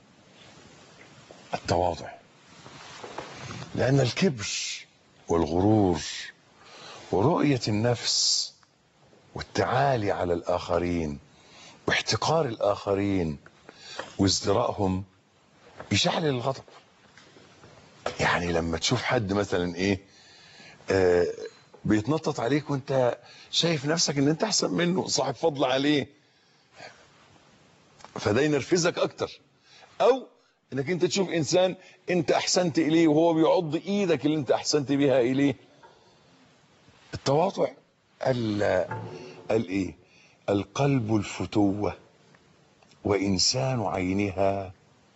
التواضع لان الكبر والغرور ورؤيه النفس والتعالي على الاخرين واحتقار الاخرين وازدراءهم بيشعل الغضب يعني لما تشوف حد مثلا ايه آه بيتنطط عليك وانت شايف نفسك ان انت احسن منه صاحب فضل عليه فده ينرفزك اكتر او انك انت تشوف انسان انت احسنت اليه وهو بيعض ايدك اللي انت احسنت بها اليه التواضع قال قال ايه القلب الفتوه وانسان عينها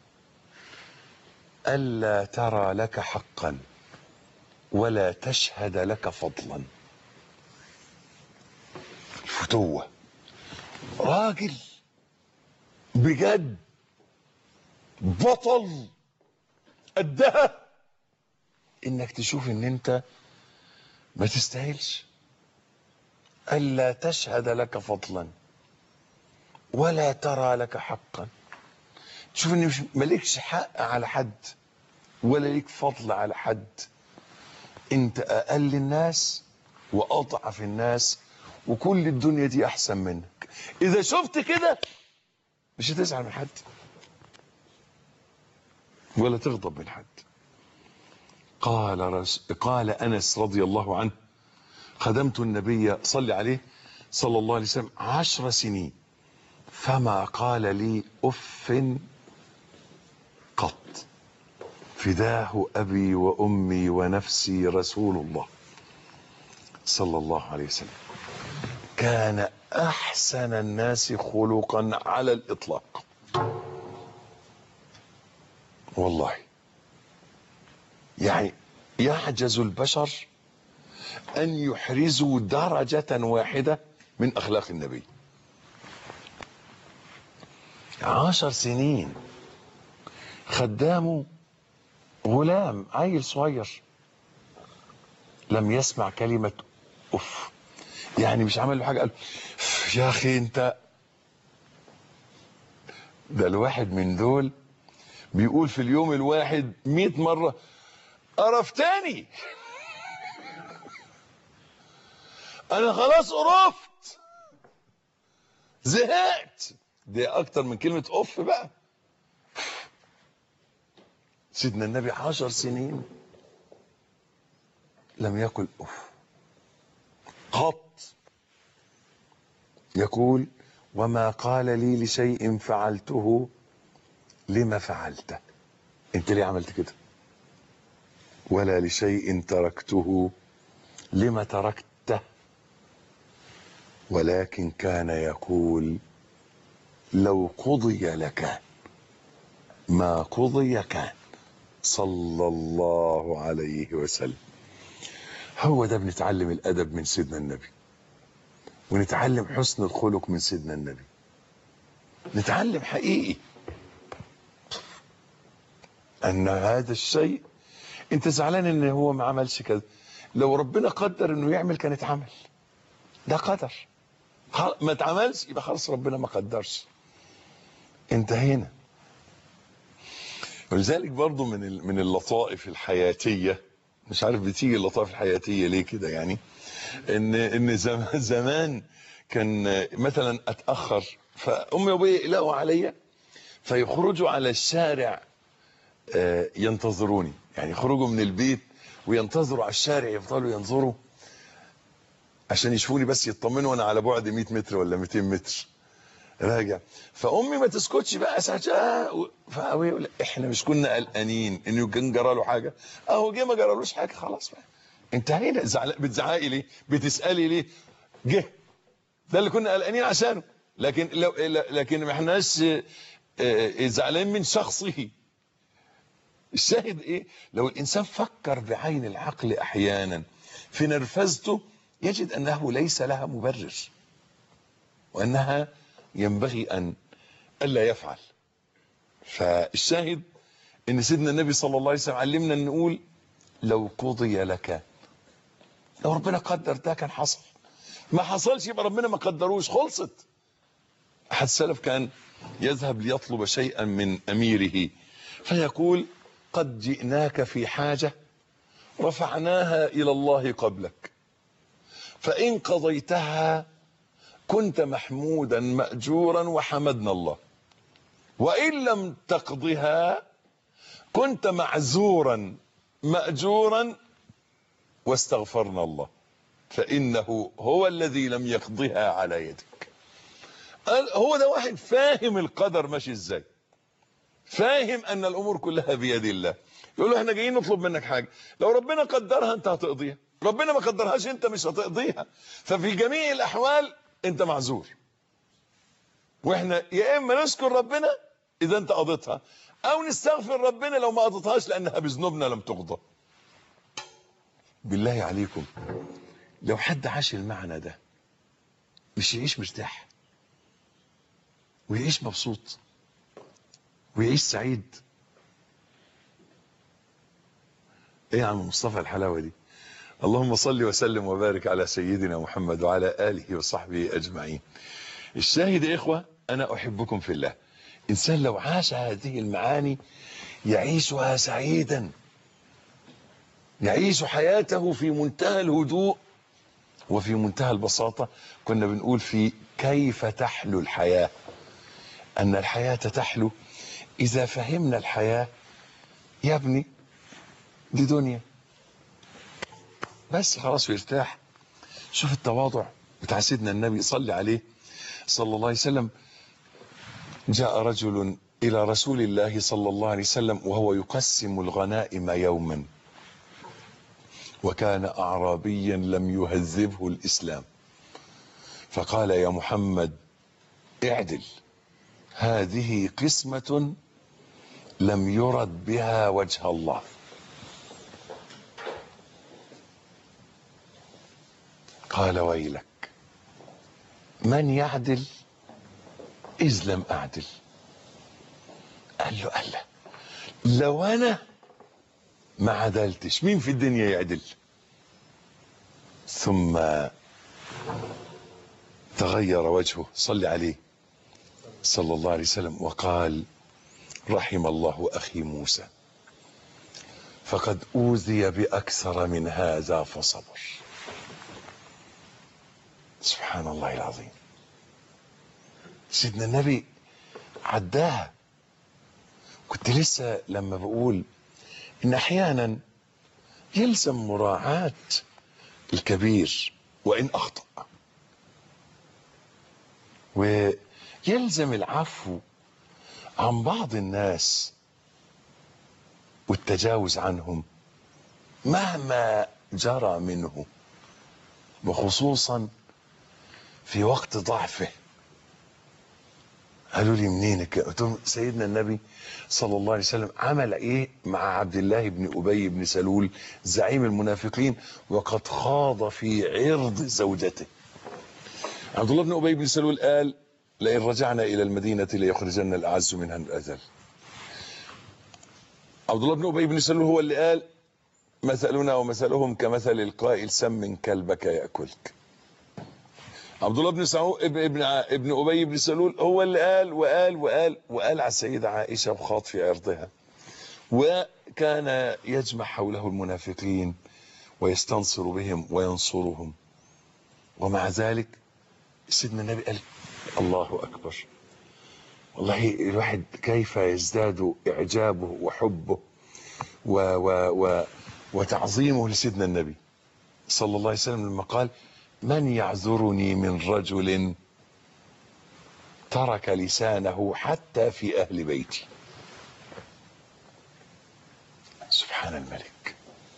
الا ترى لك حقا ولا تشهد لك فضلا الفتوه راجل بجد بطل قدها انك تشوف ان انت ما تستاهلش الا تشهد لك فضلا ولا ترى لك حقا تشوف ان مش مالكش حق على حد ولا ليك فضل على حد انت اقل الناس واضعف الناس وكل الدنيا دي احسن منك اذا شفت كده مش هتزعل من حد ولا تغضب من حد قال رس... قال انس رضي الله عنه خدمت النبي صلى عليه صلى الله عليه وسلم عشر سنين فما قال لي اف قط فداه ابي وامي ونفسي رسول الله صلى الله عليه وسلم كان احسن الناس خلقا على الاطلاق والله يعني يعجز البشر ان يحرزوا درجه واحده من اخلاق النبي عشر سنين خدامه غلام عيل صغير لم يسمع كلمة أف يعني مش عمل له حاجة قال يا أخي أنت ده الواحد من دول بيقول في اليوم الواحد مئة مرة قرفتني أنا خلاص قرفت زهقت دي أكتر من كلمة أف بقى سيدنا النبي عشر سنين لم يقل أف قط يقول وما قال لي لشيء فعلته لما فعلته انت ليه عملت كده ولا لشيء تركته لما تركته ولكن كان يقول لو قضي لكان ما قضي كان صلى الله عليه وسلم هو ده بنتعلم الادب من سيدنا النبي ونتعلم حسن الخلق من سيدنا النبي نتعلم حقيقي ان هذا الشيء انت زعلان ان هو ما عملش كذا لو ربنا قدر انه يعمل كان اتعمل ده قدر ما اتعملش يبقى خلاص ربنا ما قدرش انتهينا ولذلك برضو من من اللطائف الحياتيه مش عارف بتيجي اللطائف الحياتيه ليه كده يعني ان ان زمان زمان كان مثلا اتاخر فامي وابوي يقلقوا عليا فيخرجوا على الشارع ينتظروني يعني يخرجوا من البيت وينتظروا على الشارع يفضلوا ينظروا عشان يشوفوني بس يطمنوا وانا على بعد 100 متر ولا 200 متر راجع فامي ما تسكتش بقى ساعتها فابوي يقول احنا مش كنا قلقانين انه كان جرى له حاجه اهو جه ما جرالوش حاجه خلاص بقى انتهينا زعل... بتزعقي ليه بتسالي ليه جه ده اللي كنا قلقانين عشانه لكن لو لكن ما احناش زعلانين من شخصه الشاهد ايه لو الانسان فكر بعين العقل احيانا في نرفزته يجد انه ليس لها مبرر وانها ينبغي ان الا يفعل فالشاهد ان سيدنا النبي صلى الله عليه وسلم علمنا ان نقول لو قضي لك لو ربنا قدر ده كان حصل ما حصلش يبقى ربنا ما قدروش خلصت احد السلف كان يذهب ليطلب شيئا من اميره فيقول قد جئناك في حاجه رفعناها الى الله قبلك فان قضيتها كنت محمودا ماجورا وحمدنا الله وان لم تقضها كنت معزورا ماجورا واستغفرنا الله فانه هو الذي لم يقضها على يدك هو ده واحد فاهم القدر ماشي ازاي فاهم ان الامور كلها بيد الله يقول له احنا جايين نطلب منك حاجه لو ربنا قدرها انت هتقضيها ربنا ما قدرهاش انت مش هتقضيها ففي جميع الاحوال انت معذور واحنا يا اما نشكر ربنا اذا انت قضيتها او نستغفر ربنا لو ما قضيتهاش لانها بذنوبنا لم تقضى بالله عليكم لو حد عاش المعنى ده مش يعيش مرتاح ويعيش مبسوط ويعيش سعيد ايه يا عم مصطفى الحلاوه دي اللهم صل وسلم وبارك على سيدنا محمد وعلى اله وصحبه اجمعين الشاهد يا اخوه انا احبكم في الله انسان لو عاش هذه المعاني يعيشها سعيدا يعيش حياته في منتهى الهدوء وفي منتهى البساطة كنا بنقول في كيف تحلو الحياة أن الحياة تحلو إذا فهمنا الحياة يا ابني دي دنيا بس خلاص ويرتاح شوف التواضع بتاع سيدنا النبي صلى عليه صلى الله عليه وسلم جاء رجل إلى رسول الله صلى الله عليه وسلم وهو يقسم الغنائم يوما وكان أعرابيا لم يهذبه الإسلام فقال يا محمد اعدل هذه قسمة لم يرد بها وجه الله قال ويلك من يعدل إذ لم أعدل قال له قال له لو أنا ما عدلتش مين في الدنيا يعدل ثم تغير وجهه صلي عليه صلى الله عليه وسلم وقال رحم الله أخي موسى فقد أوذي بأكثر من هذا فصبر سبحان الله العظيم سيدنا النبي عداها كنت لسه لما بقول إن أحيانا يلزم مراعاة الكبير وإن أخطأ ويلزم العفو عن بعض الناس والتجاوز عنهم مهما جرى منه وخصوصا في وقت ضعفه قالوا لي منين الك- قلت لهم سيدنا النبي صلى الله عليه وسلم عمل ايه مع عبد الله بن ابي بن سلول زعيم المنافقين وقد خاض في عرض زوجته عبد الله بن ابي بن سلول قال لئن رجعنا الى المدينه ليخرجن الاعز منها الاذل عبد الله بن ابي بن سلول هو اللي قال مثلنا ومثلهم كمثل القائل سم كلبك ياكلك عبد الله بن سعود ابن ابن ع- ابن ابي بن سلول هو اللي قال وقال وقال وقال على السيده عائشه وخاض في عرضها وكان يجمع حوله المنافقين ويستنصر بهم وينصرهم ومع ذلك سيدنا النبي قال الله اكبر والله الواحد كيف يزداد اعجابه وحبه و و و وتعظيمه لسيدنا النبي صلى الله عليه وسلم لما قال من يعذرني من رجل ترك لسانه حتى في اهل بيتي سبحان الملك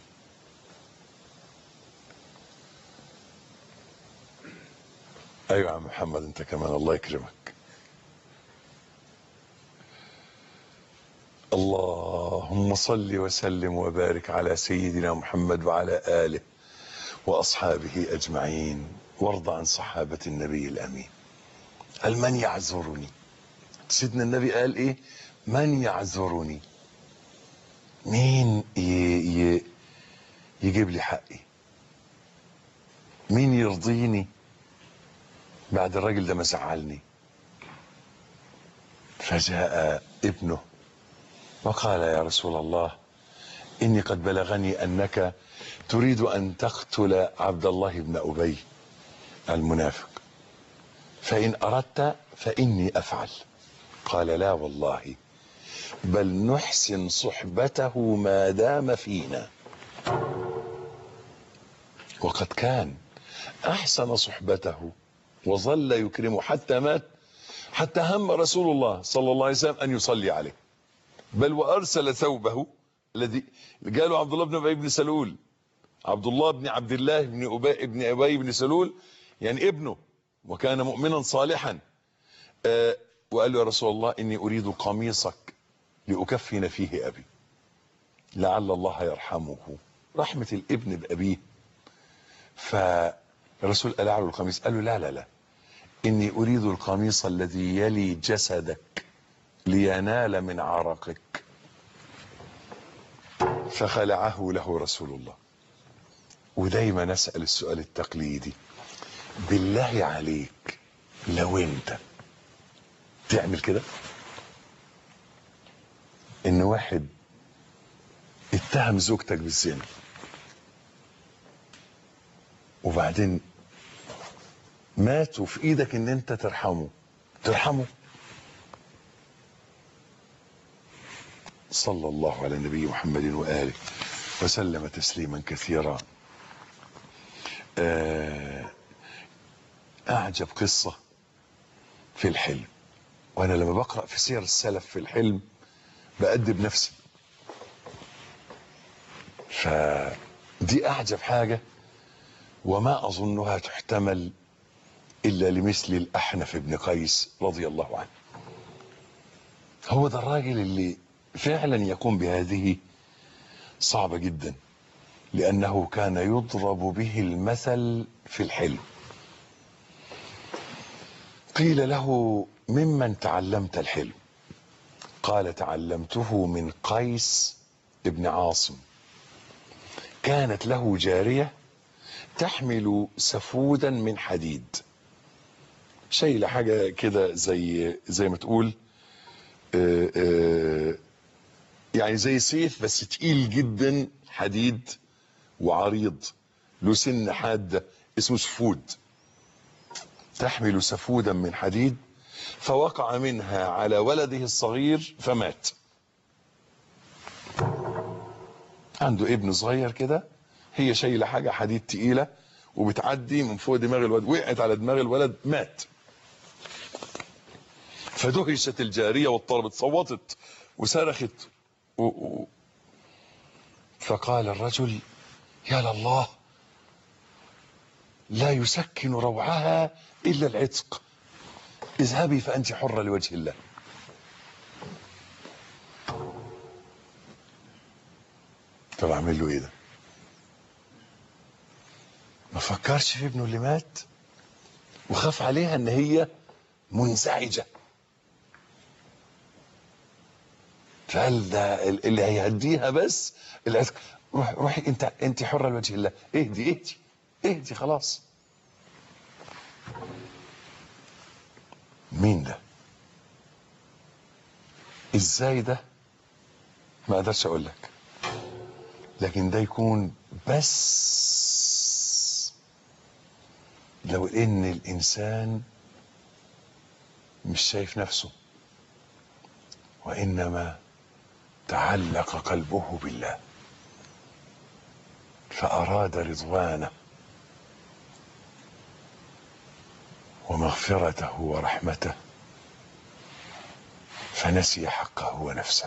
ايوه يا عم محمد انت كمان الله يكرمك اللهم صل وسلم وبارك على سيدنا محمد وعلى اله واصحابه اجمعين وارض عن صحابه النبي الامين قال من يعذرني سيدنا النبي قال ايه من يعذرني مين ي... ي... يجيب لي حقي مين يرضيني بعد الراجل ده ما زعلني فجاء ابنه وقال يا رسول الله إني قد بلغني أنك تريد أن تقتل عبد الله بن أبي المنافق فإن أردت فإني أفعل قال لا والله بل نحسن صحبته ما دام فينا وقد كان أحسن صحبته وظل يكرمه حتى مات حتى هم رسول الله صلى الله عليه وسلم أن يصلي عليه بل وارسل ثوبه الذي قالوا عبد الله بن ابي بن سلول عبد الله بن عبد الله بن ابي بن ابي بن سلول يعني ابنه وكان مؤمنا صالحا آه وقال له يا رسول الله اني اريد قميصك لاكفن فيه ابي لعل الله يرحمه رحمه الابن بابيه فالرسول قال له القميص قال له لا لا لا اني اريد القميص الذي يلي جسدك لينال من عرقك فخلعه له رسول الله ودايما نسأل السؤال التقليدي بالله عليك لو انت تعمل كده ان واحد اتهم زوجتك بالزنا وبعدين مات وفي ايدك ان انت ترحمه ترحمه صلى الله على النبي محمد وآله وسلم تسليما كثيرا آه، أعجب قصة في الحلم وأنا لما بقرأ في سير السلف في الحلم بأدب نفسي فدي أعجب حاجة وما أظنها تحتمل إلا لمثل الأحنف بن قيس رضي الله عنه هو ده الراجل اللي فعلا يقوم بهذه صعبة جدا لأنه كان يضرب به المثل في الحلم قيل له ممن تعلمت الحلم قال تعلمته من قيس ابن عاصم كانت له جارية تحمل سفودا من حديد شايله حاجة كده زي زي ما تقول آه، آه، يعني زي سيف بس تقيل جدا حديد وعريض له سن حاده اسمه سفود تحمل سفودا من حديد فوقع منها على ولده الصغير فمات عنده ابن صغير كده هي شايله حاجه حديد تقيله وبتعدي من فوق دماغ الولد وقعت على دماغ الولد مات فدهشت الجاريه واضطربت صوتت وصرخت و... و... فقال الرجل يا لله لا يسكن روعها الا العتق اذهبي فانت حره لوجه الله طب اعمل له ايه ده ما فكرش في ابنه اللي مات وخاف عليها ان هي منزعجه فقال ده اللي هيهديها بس العتق روح روحي انت انت حره لوجه الله اهدي اهدي اهدي خلاص مين ده ازاي ده ما اقدرش اقول لك لكن ده يكون بس لو ان الانسان مش شايف نفسه وانما تعلق قلبه بالله فاراد رضوانه ومغفرته ورحمته فنسي حقه ونفسه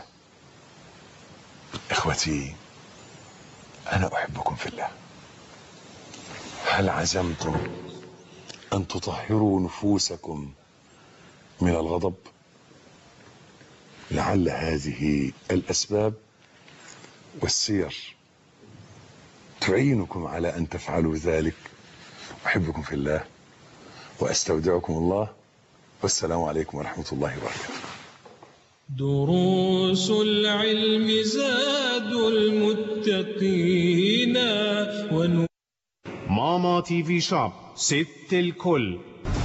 اخوتي انا احبكم في الله هل عزمتم ان تطهروا نفوسكم من الغضب لعل هذه الاسباب والسير تعينكم على ان تفعلوا ذلك احبكم في الله واستودعكم الله والسلام عليكم ورحمه الله وبركاته دروس العلم زاد المتقين ونور ماما تي في شوب ست الكل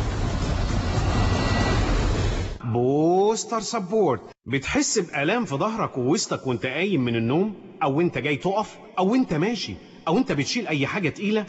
بوستر سبورت بتحس بآلام في ظهرك ووسطك وانت قايم من النوم او انت جاي تقف او انت ماشي او انت بتشيل اي حاجة تقيلة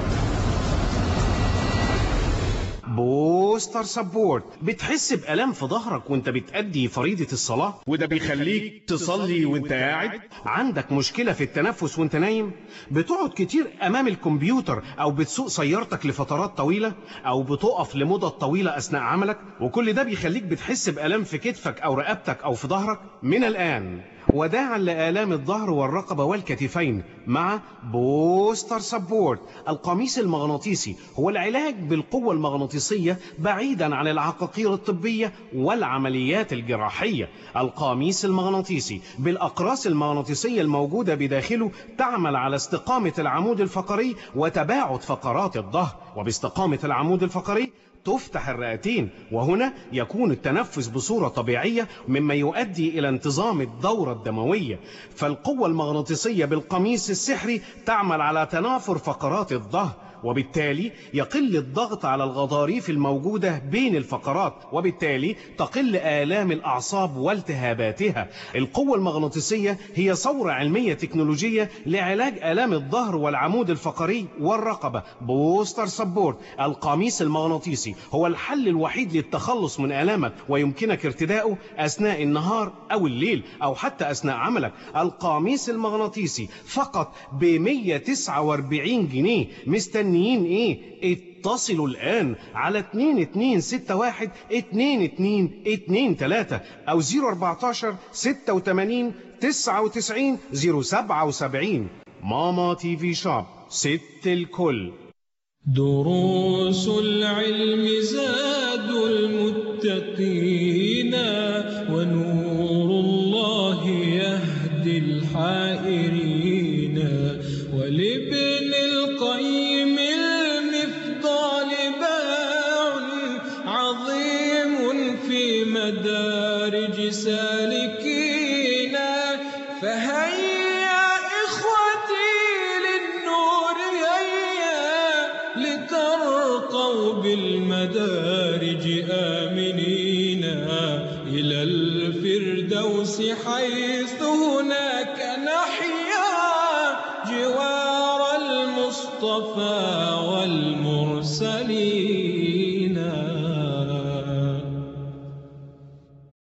بوستر سبورت بتحس بآلام في ظهرك وانت بتأدي فريضة الصلاة وده بيخليك تصلي وانت قاعد عندك مشكلة في التنفس وانت نايم بتقعد كتير امام الكمبيوتر او بتسوق سيارتك لفترات طويلة او بتقف لمدة طويلة اثناء عملك وكل ده بيخليك بتحس بآلام في كتفك او رقبتك او في ظهرك من الآن وداعا لآلام الظهر والرقبة والكتفين مع بوستر سبورت القميص المغناطيسي هو العلاج بالقوة المغناطيسية بعيدا عن العقاقير الطبية والعمليات الجراحية القميص المغناطيسي بالأقراص المغناطيسية الموجودة بداخله تعمل على استقامة العمود الفقري وتباعد فقرات الظهر وباستقامة العمود الفقري تفتح الرئتين وهنا يكون التنفس بصورة طبيعية مما يؤدي إلى انتظام الدورة الدموية فالقوة المغناطيسية بالقميص السحري تعمل على تنافر فقرات الظهر وبالتالي يقل الضغط على الغضاريف الموجودة بين الفقرات وبالتالي تقل آلام الأعصاب والتهاباتها القوة المغناطيسية هي ثورة علمية تكنولوجية لعلاج آلام الظهر والعمود الفقري والرقبة بوستر سبورت القميص المغناطيسي هو الحل الوحيد للتخلص من آلامك ويمكنك ارتداؤه أثناء النهار أو الليل أو حتى أثناء عملك القميص المغناطيسي فقط ب 149 جنيه مستنيين ايه اتصلوا الآن 2261 2223 أو 014 86 99 077 ماما تي في شوب ست الكل دروس العلم زاد المتقين ونور الله يهدي الحائرين ولابن القيم المفضال باع عظيم في مدارج سالكين فهيا إخوتي للنور هيا لترقوا بالمدارج آمنين إلى الفردوس حيث هناك نحيا جوار المصطفى والمرسلين